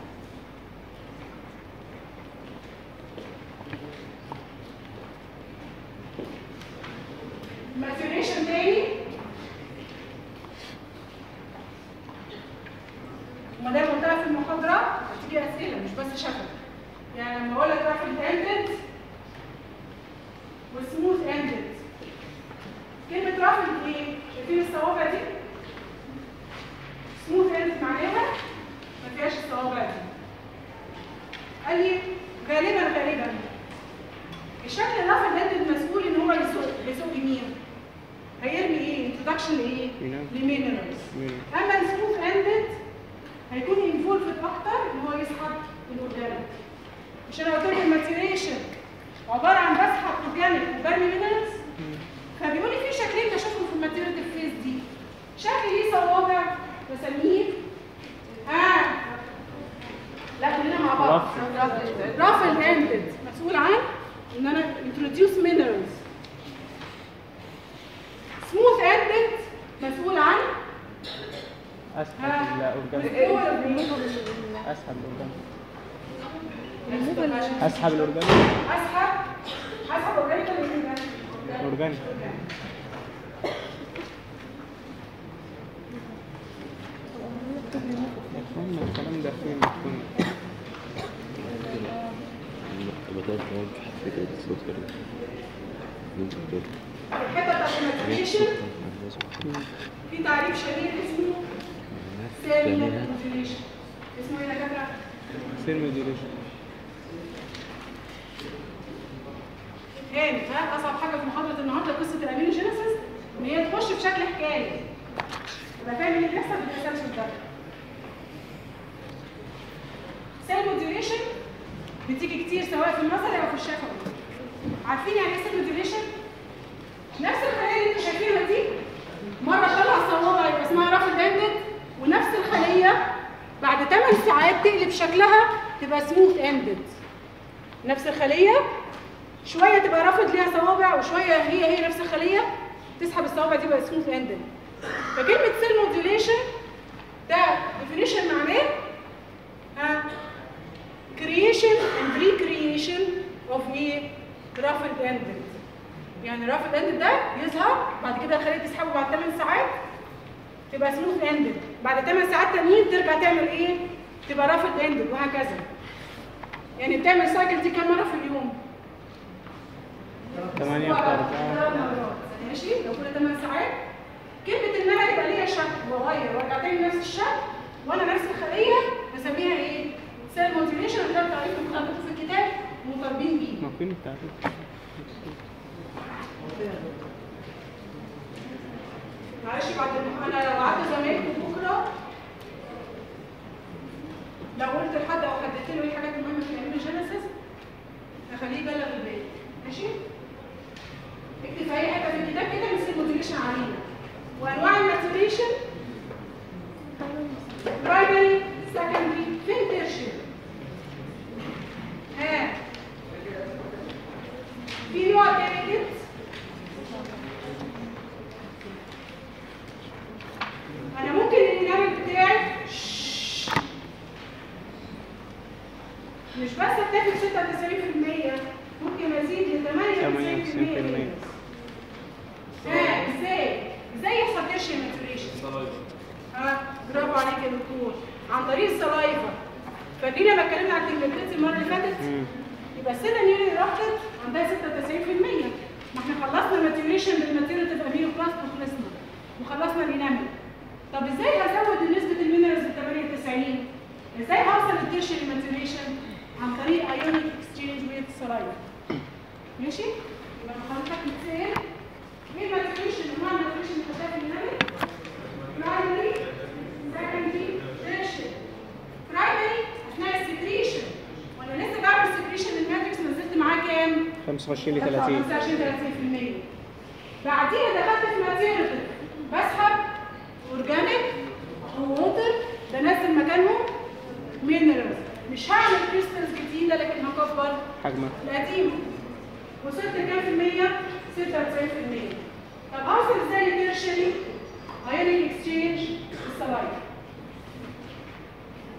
maturation تاني وما دام قلتها في المحاضرة هتيجي أسئلة مش بس شفوي يعني لما أقول لك رافل اندد وسموث اندد كلمة رافل ايه؟ شايفين الصوابع دي؟ سموث اندد معناها ما فيهاش الصوابع دي قال لي غالبا غالبا الشكل الرافل اندد مسؤول ان هو يسوق يسوق يمين هيرمي ايه؟ انترودكشن لايه؟ مينرالز. لمينرالز مينرالز. اما السموث اندد هيكون انفولفد اكتر ان هو يسحب الاورجانيك مش انا قلت لك الماتيريشن عباره عن بسحب اورجانيك وبرمي مينرالز فبيقول لي في شكلين بشوفهم في الماتيريال فيز دي شكل ليه صوابع بسميه ها لا كلنا مع بعض رافل اندد مسؤول عن ان انا introduce minerals smooth ended مسؤول عن اسحب الاورجانيك اسحب الاورجانيك اسحب الاورجانيك اسحب اسحب اورجانيك ولا inorganic؟ اورجانيك يا اخوانا الكلام ده فين فين بدأت أوجه فكرة الصوت كده من دكتور الحته بتاعت الماتيريشن في تعريف شهير اسمه سيل موديوليشن اسمه ايه يا دكاتره؟ سيرمي ديوريشن تاني ها اصعب حاجه في محاضره النهارده قصه الامينوجينيسيس ان هي تخش في شكل حكايه يبقى فاهم اللي بيحصل في التسلسل ده سيل موديوليشن بتيجي كتير سواء في النظري او في الشفوي عارفين يعني ايه سيل موديوليشن؟ نفس الخليه اللي انتوا شايفينها دي مره طلع صوابع يبقى اسمها رافل اندد ونفس الخليه بعد 8 ساعات تقلب شكلها تبقى سموث اندد نفس الخليه شويه تبقى رافض ليها صوابع وشويه هي هي نفس الخليه تسحب الصوابع دي بقى سموث اندد فكلمه سيل موديوليشن ده ديفينيشن معناه ها creation and recreation of ايه رافض اندد يعني رافض اندد ده يظهر بعد كده الخليه تسحبه بعد 8 ساعات تبقى سموث اندد بعد 8 ساعات تانيين ترجع تعمل ايه تبقى رافض اندد وهكذا يعني بتعمل سايكل دي كام مره في اليوم 8 في 4 ثلاث مرات ماشي لو كل 8 ساعات كلمه ان انا يبقى ليا شكل واغير وارجع تاني نفس الشكل وانا نفس الخليه بسميها ايه؟ سيل موتيفيشن ده تعريف مكتوب في الكتاب ومطالبين بيه ما فين التعريف معلش بعد الم- انا لو قعدت زمايلكم بكره لو قلت لحد او حددت له ايه الحاجات المهمه في الامينوجينيسيس هخليه يبلغ الباقي ماشي؟ اكتب في اي حته في الكتاب كده مثل موديليشن علينا وانواع الماتيريشن برايمري سكندري فين تيرشري ها في نوع تاني كده انا ممكن الانامل بتاعي مش بس اكتفي ب 96% ممكن ازيد ل 98% ها ازاي؟ ازاي يحصل تيرشي ماتوريشن؟ ها برافو عليك يا دكتور عن طريق السلايفا فاكرين لما اتكلمنا عن التمبريتشر المره اللي فاتت؟ مم. يبقى السنه نيوري راحت عندها 96% ما احنا خلصنا الماتيوريشن بالماتيريال امينو بلاست وخلصنا وخلصنا الانامل طب ازاي هزود نسبه المينرالز ل 98 ازاي هوصل للتيرشري ماتيوريشن عن طريق ايونيك اكسشينج ويز سلايفا ماشي يبقى حضرتك بتسال ايه الماتيوريشن انواع الماتيوريشن اللي خدتها في الانامل برايمري سكندري تيرشري برايمري اثناء السكريشن وانا لسه بعمل سكريشن الماتريكس نزلت معاه كام 25 ل 30 25 30% بعديها دخلت في ماتيريال بسحب اورجانيك ووتر بنزل مكانهم مينرالز مش هعمل كريستالز جديده لكن هكبر حجمها القديمه وصلت لكام في المية؟ 96% طب اوصل ازاي لتيرشري ايونيك اكسشينج السلايد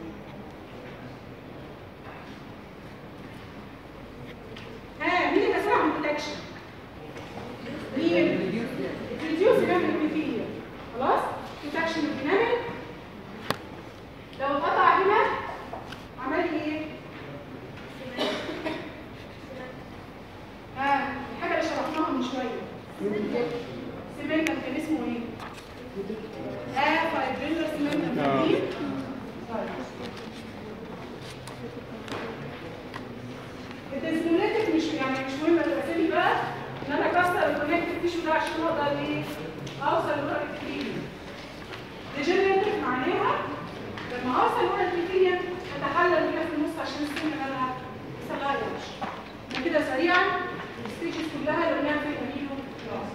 اوصل الاولى الكيفيه اتحلل هنا في النص عشان السن اللي انا سلايش انا كده سريعا الستيجز كلها لو انها في الامينو خلاص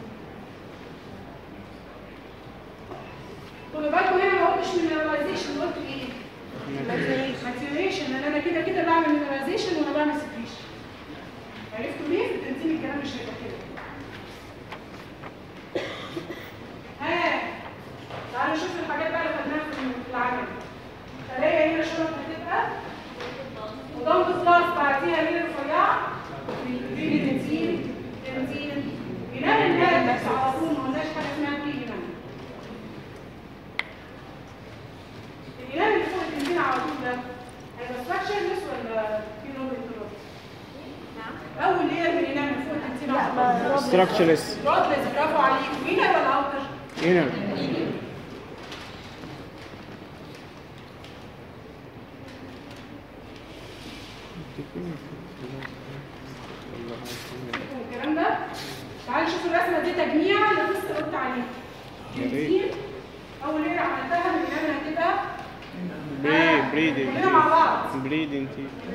خدوا بالكم هنا ما قلتش مينراليزيشن قلت ايه؟ ماتيوريشن لان انا كده كده بعمل مينراليزيشن وانا بعمل سكريشن عرفتوا ليه؟ في التنظيم الكلام مش هيبقى كده ها تعالوا نشوف الحاجات بقى اللي خدناها في العمل خلايا هنا شرط هتبقى وضم بلس بعديها مين رفيعه بري بنزين بنزين بنعمل النهايه بس على طول ما قلناش حاجه اسمها بري بنعمل الإيمان اللي فوق التنزين على طول ده هيبقى ستراكشرلس ولا في نوع انترود؟ أول لير من الإيمان اللي فوق التنزين على طول structureless رودلس برافو عليك مين ولا الأوتر؟ inner الكلام ده تعالوا نشوف الرسمة دي تجميع اللي لسه قلت عليها يا ريت. تنزين أول لير عملتها من الإيمان هتبقى بري بريد كلنا مع بعض بريد انت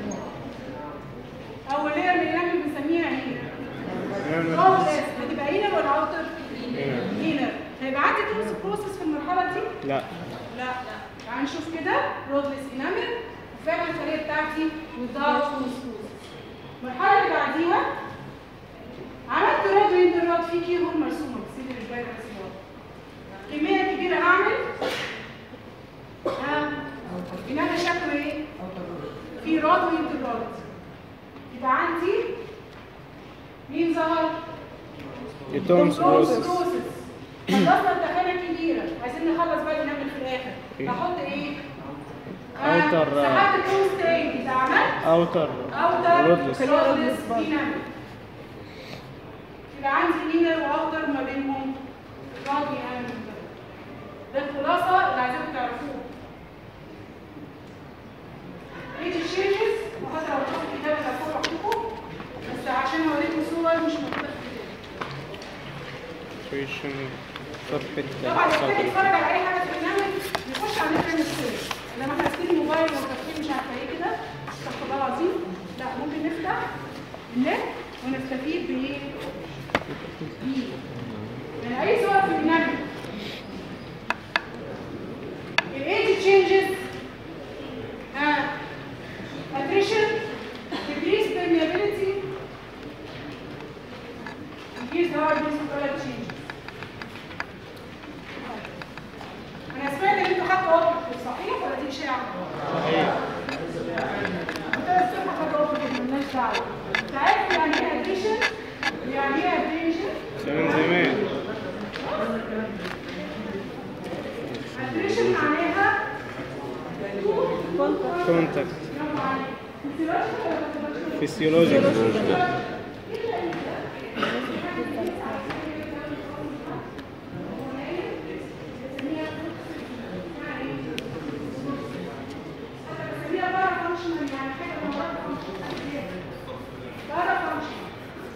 أول لير من الإيمان اللي بنسميها إيه؟ رودلس هتبقى إينر ولا أوتر؟ إينر هيبقى عندي توز بروسس في المرحلة دي لا لا تعال نشوف كده رودلس انامل وفعلا الخليه بتاعتي وضعت ومسكوس المرحله اللي بعديها عملت رود ويند رود في كيبور مرسومه سيب مش باينه بس هو. كميه كبيره اعمل ها انامل شكله ايه؟ في رود ويند رود يبقى عندي مين ظهر؟ التومس بروسس بروسس خلصنا التخانه الكبيره عايزين نخلص بقى نعمل في الاخر إيه؟ احط ايه؟ Outer, uh, سحبت التوز تاني اذا عملت اوتر اوتر رودلس. رودلس انامل يبقى عندي انر واوتر ما بينهم راد انامل ده الخلاصه اللي عايزاكم تعرفوها ايه الشينجز وهذا لو تحط الكتاب اللي هفوق لوحدكم بس عشان اوريكم صور مش موجوده في الكتاب situation صفحة طبعا لو كان سطر يتفرج على اي حاجه في البرنامج يخش على النت يعمل سيرش لما احنا ماسكين موبايل وفاتحين مش عارفه ايه كده استغفر الله العظيم لا ممكن نفتح النت ونستفيد بايه؟ بيه من اي صور في البرنامج الايدج تشينجز ها attrition decrease permeability increase hardness of color changes انا سمعت ان انتوا خدتوا اوبجكت صحيح ولا دي اشاعه؟ صحيح انت الصبح خدتوا اوبجكت مالناش دعوه انت عارف يعني ايه ادريشن؟ يعني ايه ادريشن؟ ده من زمان ادريشن معناها كونتاكت برافو عليك. physiological ولا pathological؟ بسميها بارا فانكشنال يعني حاجه من بره فانكشنال بارا فانكشنال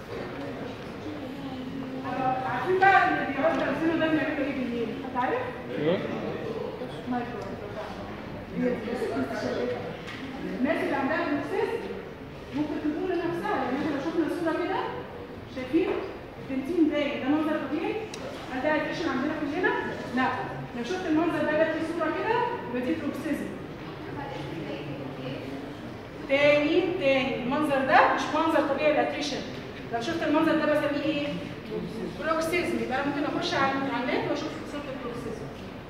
عارفين بقى اللي بيقعدوا يرسموا ده بيعملوا ايه بالليل؟ حد عارف؟ ايه الناس اللي عندها بروكسيس ممكن تقول لنفسها يعني احنا لو شفنا الصوره كده شايفين البنتين باين ده منظر طبيعي هل ده ادريشن عندنا كلنا؟ لا لو شفت المنظر ده جت في صوره كده يبقى دي بروكسيزم تاني تاني المنظر ده مش منظر طبيعي الاتريشن لو شفت المنظر ده بسميه ايه؟ بروكسيزم يبقى انا ممكن اخش على على النت واشوف صوره البروكسيزم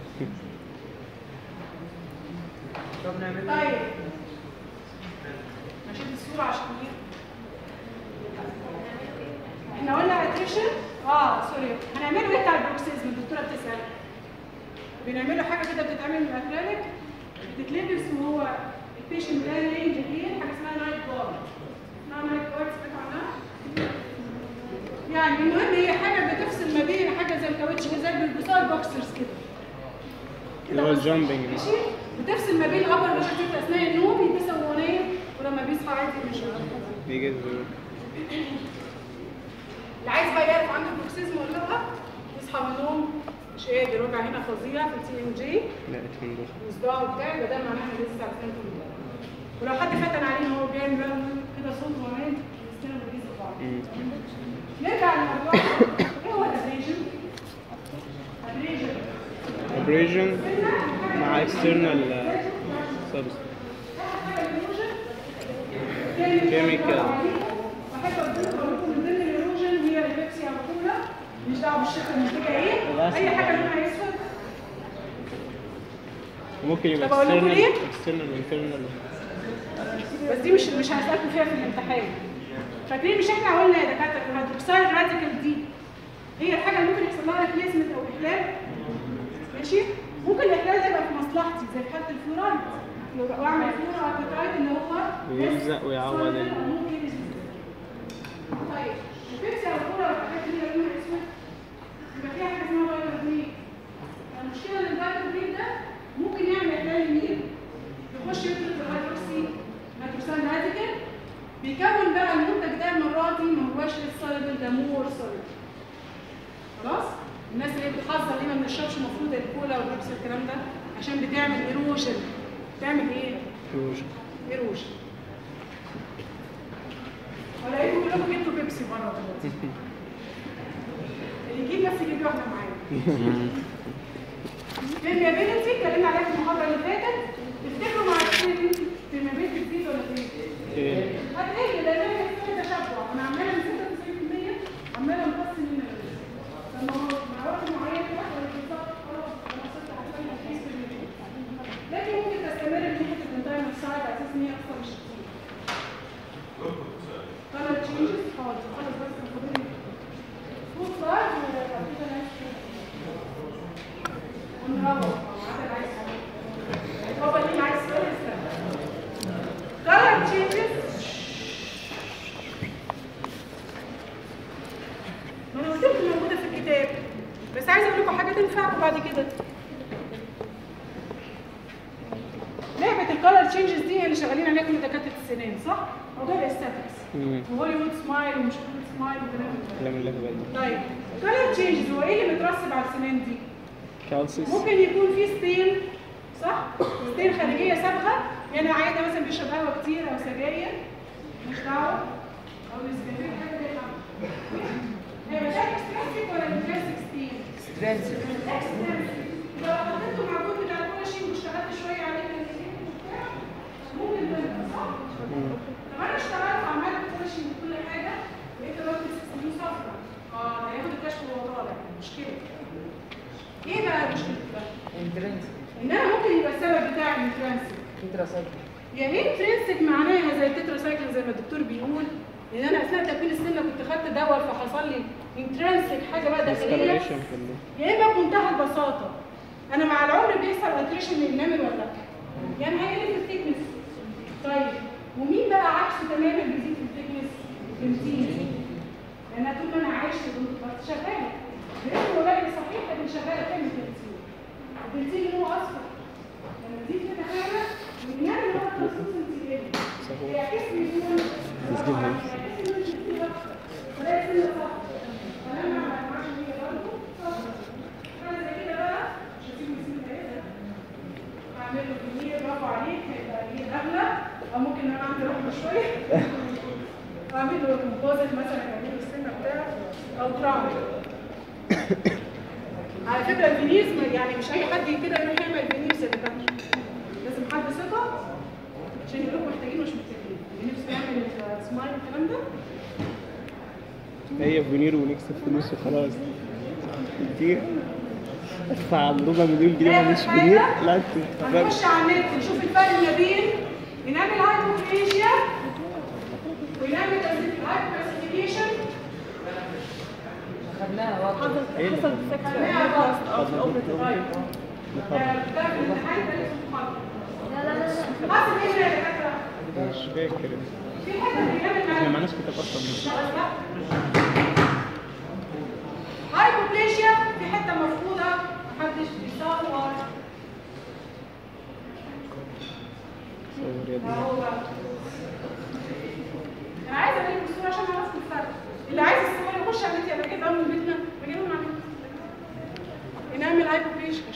طيب هشيل الصورة عشان ايه؟ احنا قلنا اتريشن اه سوري هنعمله ايه بتاع البروكسيزم الدكتورة بتسأل بنعمله حاجة كده بتتعمل من الاكريليك بتتلبس وهو البيشنت ده رينج ايه حاجة اسمها نايت جارد اسمها نايت جارد سمعتوا عنها؟ يعني المهم هي حاجة بتفصل ما بين حاجة زي الكاوتش كده زي البلبسار بوكسرز كده اللي هو الجامبنج ماشي بتفصل ما بين الابر والشتيت اثناء النوم يلبسها وهو نايم ولما بيصحى عادي مش عارف بيجي الزول اللي عايز بقى يعرف عنده بروكسيزم ولا لا يصحى من النوم مش قادر وجع هنا فظيع في التي ام جي لا الحمد لله وصداع وبتاع يبقى ده معناه ان لسه عارفين كله ولو حد فتن عليه ان هو بيعمل بقى كده صوت معين يستلم بيجي بعض مم. نرجع للموضوع ايه هو الابريجن؟ ابريجن abrasion مع external uh, substance Chemical. بحب اقول لكم من ضمن الايروجن هي البيبسي او الكولا مش دعوه بالشكل المنتجه ايه اي حاجه لونها اسود ممكن يبقى طب أقول لكم external ليه؟ external و internal بس دي مش مش هسالكم فيها في الامتحان فاكرين مش احنا قلنا يا دكاتره الهيدروكسيد راديكال دي هي الحاجه اللي ممكن يحصل لها ريبليسمنت او احلال ماشي ممكن الاحلال ده يبقى في مصلحتي زي في حاله الفلورايد لو اعمل فلورايد اللي هو ويلزق ويعوض ال- ال طيب البيبسي او الكولا والحاجات دي اللي لونها اسود يبقى فيها حاجه اسمها بايكربونات المشكله ان البايكربونات ده ممكن يعمل احلال مين يخش يفرط الهيدروكسي هيدروكسيد راديكال بيكون بقى المنتج ده المره دي ما هوش السوليبل ده مور سوليبل خلاص الناس اللي هي بتحذر ليه ما بنشربش المفروض الكولا والبيبسي والكلام ده عشان بتعمل ايروجن بتعمل ايه؟ erosion. ايروجن ولقيتكم كلكم جبتوا بيبسي بره دلوقتي اللي يجيب بس يجيب واحده معايا permeability اتكلمنا عليها في المحاضره اللي فاتت تفتكروا مع السن permeability تزيد ولا تزيد؟ إيه. هتقل لان انا محتاجه تشبع انا عماله من 96% عماله مقسم من لما هو مع وقت معين كده ولا بالظبط خلاص انا وصلت حرفيا للكيس لكن ممكن تستمر من ناحيه الانتايم سايد على اساس ان هي اصلا مش كتير. color changes حاضر خلاص بس خدوني فوت لايف ولا كده ناس ونروح عادل عايز حاجة. هو اللي عايز سؤال استنى color changes ما انا قلت لكم موجوده في الكتاب بس عايزه اقول لكم حاجه تنفعكم بعد كده لعبه الكالر تشينجز دي هي اللي شغالين عليها كل دكاتره السنان صح؟ موضوع الاستاتكس مم. وهوليوود سمايل ومش هوليوود سمايل والكلام ده كلام اللي في بالي طيب الكالر تشينجز هو ايه اللي مترسب على السنان دي؟ كالسيس ممكن يكون في ستين صح؟ ستين خارجيه صبغه يعني عايده مثلا بيشرب قهوه كتير او سجاير مش دعوه او نسكافيه حاجه زي كده هي مش اكستراسيك ولا انتراسيك ستين؟ ترانزيت لو حطيته معجون بتاع كل شيء واشتغلت شويه عليه من الزيت وبتاع ممكن تنفع صح؟ طب انا اشتغلت وعملت كل شيء وكل حاجه لقيت الراجل سنين صفرا اه ده ياخد الكشف وهو طالع مشكله ايه بقى المشكله ده؟ انترنسيك ان انا ممكن يبقى السبب بتاعي الانترانسيك انتراسايكل يعني ايه انترنسيك معناها زي التتراسايكلين زي ما الدكتور بيقول ان انا اثناء تكوين السنه كنت خدت دواء فحصل لي انترنسيك حاجه بقى داخليه discoloration في ال- يا اما بمنتهى البساطه انا مع العمر بيحصل اتريشن للنمل ولا لا؟ يعني هيقل في الثيكنس طيب ومين بقى عكسه تماما بيزيد في الثيكنس؟ البنزين لان طول ما انا عايش كنت شغاله باسم قليل صحيح لكن شغاله كام البنزين؟ البنزين اللي هو اصفر لما تزيد كده حاجه والنمل هو ترانسلوسنت صحيح. بيعكس لي يكون تسجيل هاي. بيعكس لي البنزين اكتر وده يكون صح فلما ما ينفعش هي برضه صح حاجه زي كده بقى مش هسيب مسيب ده اعمل له كميه برافو عليك هيبقى ايه اغلى او ممكن انا اعمل رحمه شويه اعمل له كومبوزيت مثلا اعمل له السنه بتاعه او ترامب على فكره الفينيرز ما- يعني مش اي حد كده يروح يعمل فينيرز يا دكاتره لازم حد ثقه عشان يقول لكم محتاجين مش محتاجين اللي نفسه يعمل سمايل الكلام ده هي فينير ونكسب فلوس وخلاص كتير ادفع ربع مليون جنيه آخر مش حاجة، فينير لا انت هنخش على النت نشوف الفرق ما بين نعمل هايبوفيجيا ونعمل هايبوكلاسيفيكيشن خدناها واضحة حصل إيه ده؟ حصل ديفكت في خدناها الباست او في الاوبريتيف طيب آه، ده في الامتحان ده اسمه محاضرة. لا لا لا حاسس ايه يا دكاتره؟ مش فاكر في حته بنعمل احنا معاها معناش كتاب اصلا هايبوبليشيا في حته مفقوده محدش بيصور صور يا ابني. اهو بقى انا عايزه اوريكم الصوره عشان اعرفكم الفرق اللي عايز الصور يخش على النت يبقى كده من بيتنا بجيبهم على النت نعمل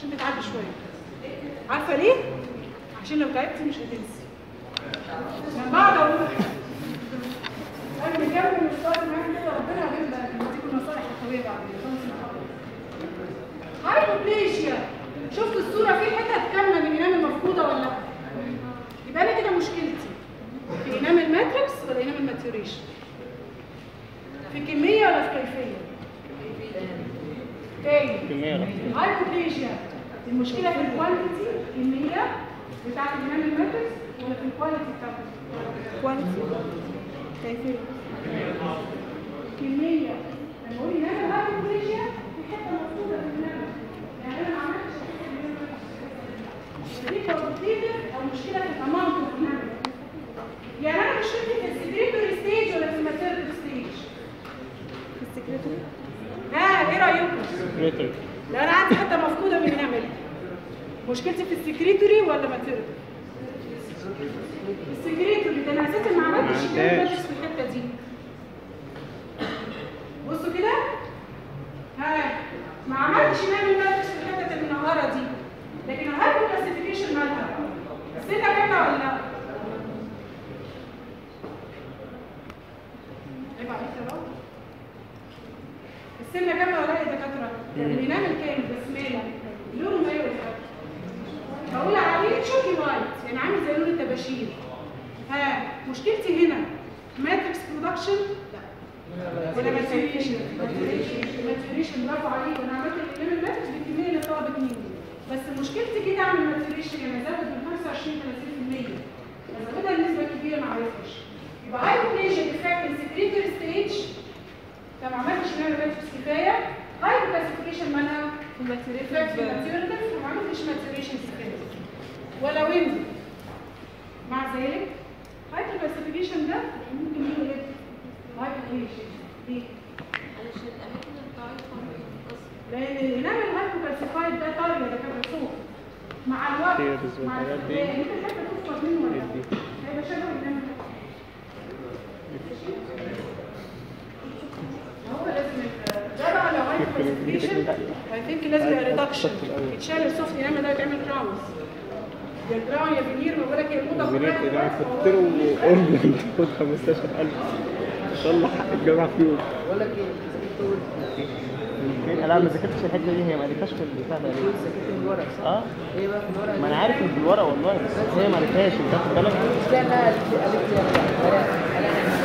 عشان تتعدي شويه عارفه ليه عشان لو تعبتي مش هتنسي من بعد اقول انا مكمل الصلاه معاك كده ربنا يجيب يديكم النصائح القويه بعد كده خلاص هايبوبليشيا شفت الصوره في حتت كامله من الانام المفقوده ولا لا يبقى انا كده مشكلتي في انام الماتريكس ولا انام الماتيوريشن في كميه ولا في كيفيه تاني كمية رحمة هايبوبليشيا المشكله في الكوانتيتي الكميه بتاعت الانام الماتريكس ولا في الكواليتي بتاعته كواليتي كيفيه كميه لما اقول انام الهايبوبليشيا في حته مفقوده في الانام يعني انا ما عملتش دي كواليتيف او مشكله في الاماونت اوف الانام يعني انا مشكلتي في السكريتوري ستيج ولا في الماتيريال ستيج في السكريتوري ها ايه رايكم ريتر لو انا عندي حته مفقوده من نعمل مشكلتي في السكريتوري ولا ماتيريال السكريتوري ده انا اساسا ما عملتش ما كده عملتهاش. بس في الحته دي بصوا كده ها ما عملتش نعمل ماتريكس في الحته المنوره دي لكن الهايبو كلاسيفيكيشن مالها السنه كامله ولا لا؟ عيب عليك يا رب السنه كامله ولا لا يا دكاتره؟ بينام الكام بسماله لونه ايه ولا بقول عليه تشوكي وايت يعني عامل زي لون الطباشير ها مشكلتي هنا ماتريكس برودكشن لا ولا ماتيوريشن ماتيوريشن برافو عليك انا عملت الكلام الماتريكس بالكميه اللي طلبت مني بس مشكلتي كده اعمل ماتيوريشن يعني ازود من 25 30% ازودها لنسبه كبيره ما عرفتش يبقى هايبوبليجيا ديفكت سكريتوري ستيج فما عملتش نعمل ماتريكس كفايه هايبو كلاسيفيكيشن مالها في الماتيوريال وما عملتش ماتيوريشن كفايه ولا وين مع ذلك هايبو كلاسيفيكيشن ده ممكن يقول ايه هايبوبليجيا ليه؟ علشان الأماكن الضعيفة بتتكسر لان الانام الهايبو كلاسيفايد ده طاري ده كان صوت مع الوقت Tears مع والحاجات دي. يعني انت حتى تفقد منه ولا لا؟ دي. هيبقى شبه الانام هو لازم ال- ده بقى لو هايبو كلاسيفيكيشن اي ثينك لازم يبقى ريدكشن يتشال السوفت انما ده يتعمل كراونز يا الكراون يا فينير بقول لك هي الاوضه زريت كلها ده دلوقتي كنت له اورلاند خد 15000 طلع حق الجامعة فيهم بقول لك ايه ذاكرت يمكن لا ما ذاكرتش الحته دي هي ما قالتهاش في البتاع ده ليه؟ ذاكرت من الورق صح؟ اه ايه بقى في الورق ما انا عارف ان في الورق والله بس هي ما قالتهاش انت واخد بالك المشكله انها قالت لي قالت لي انا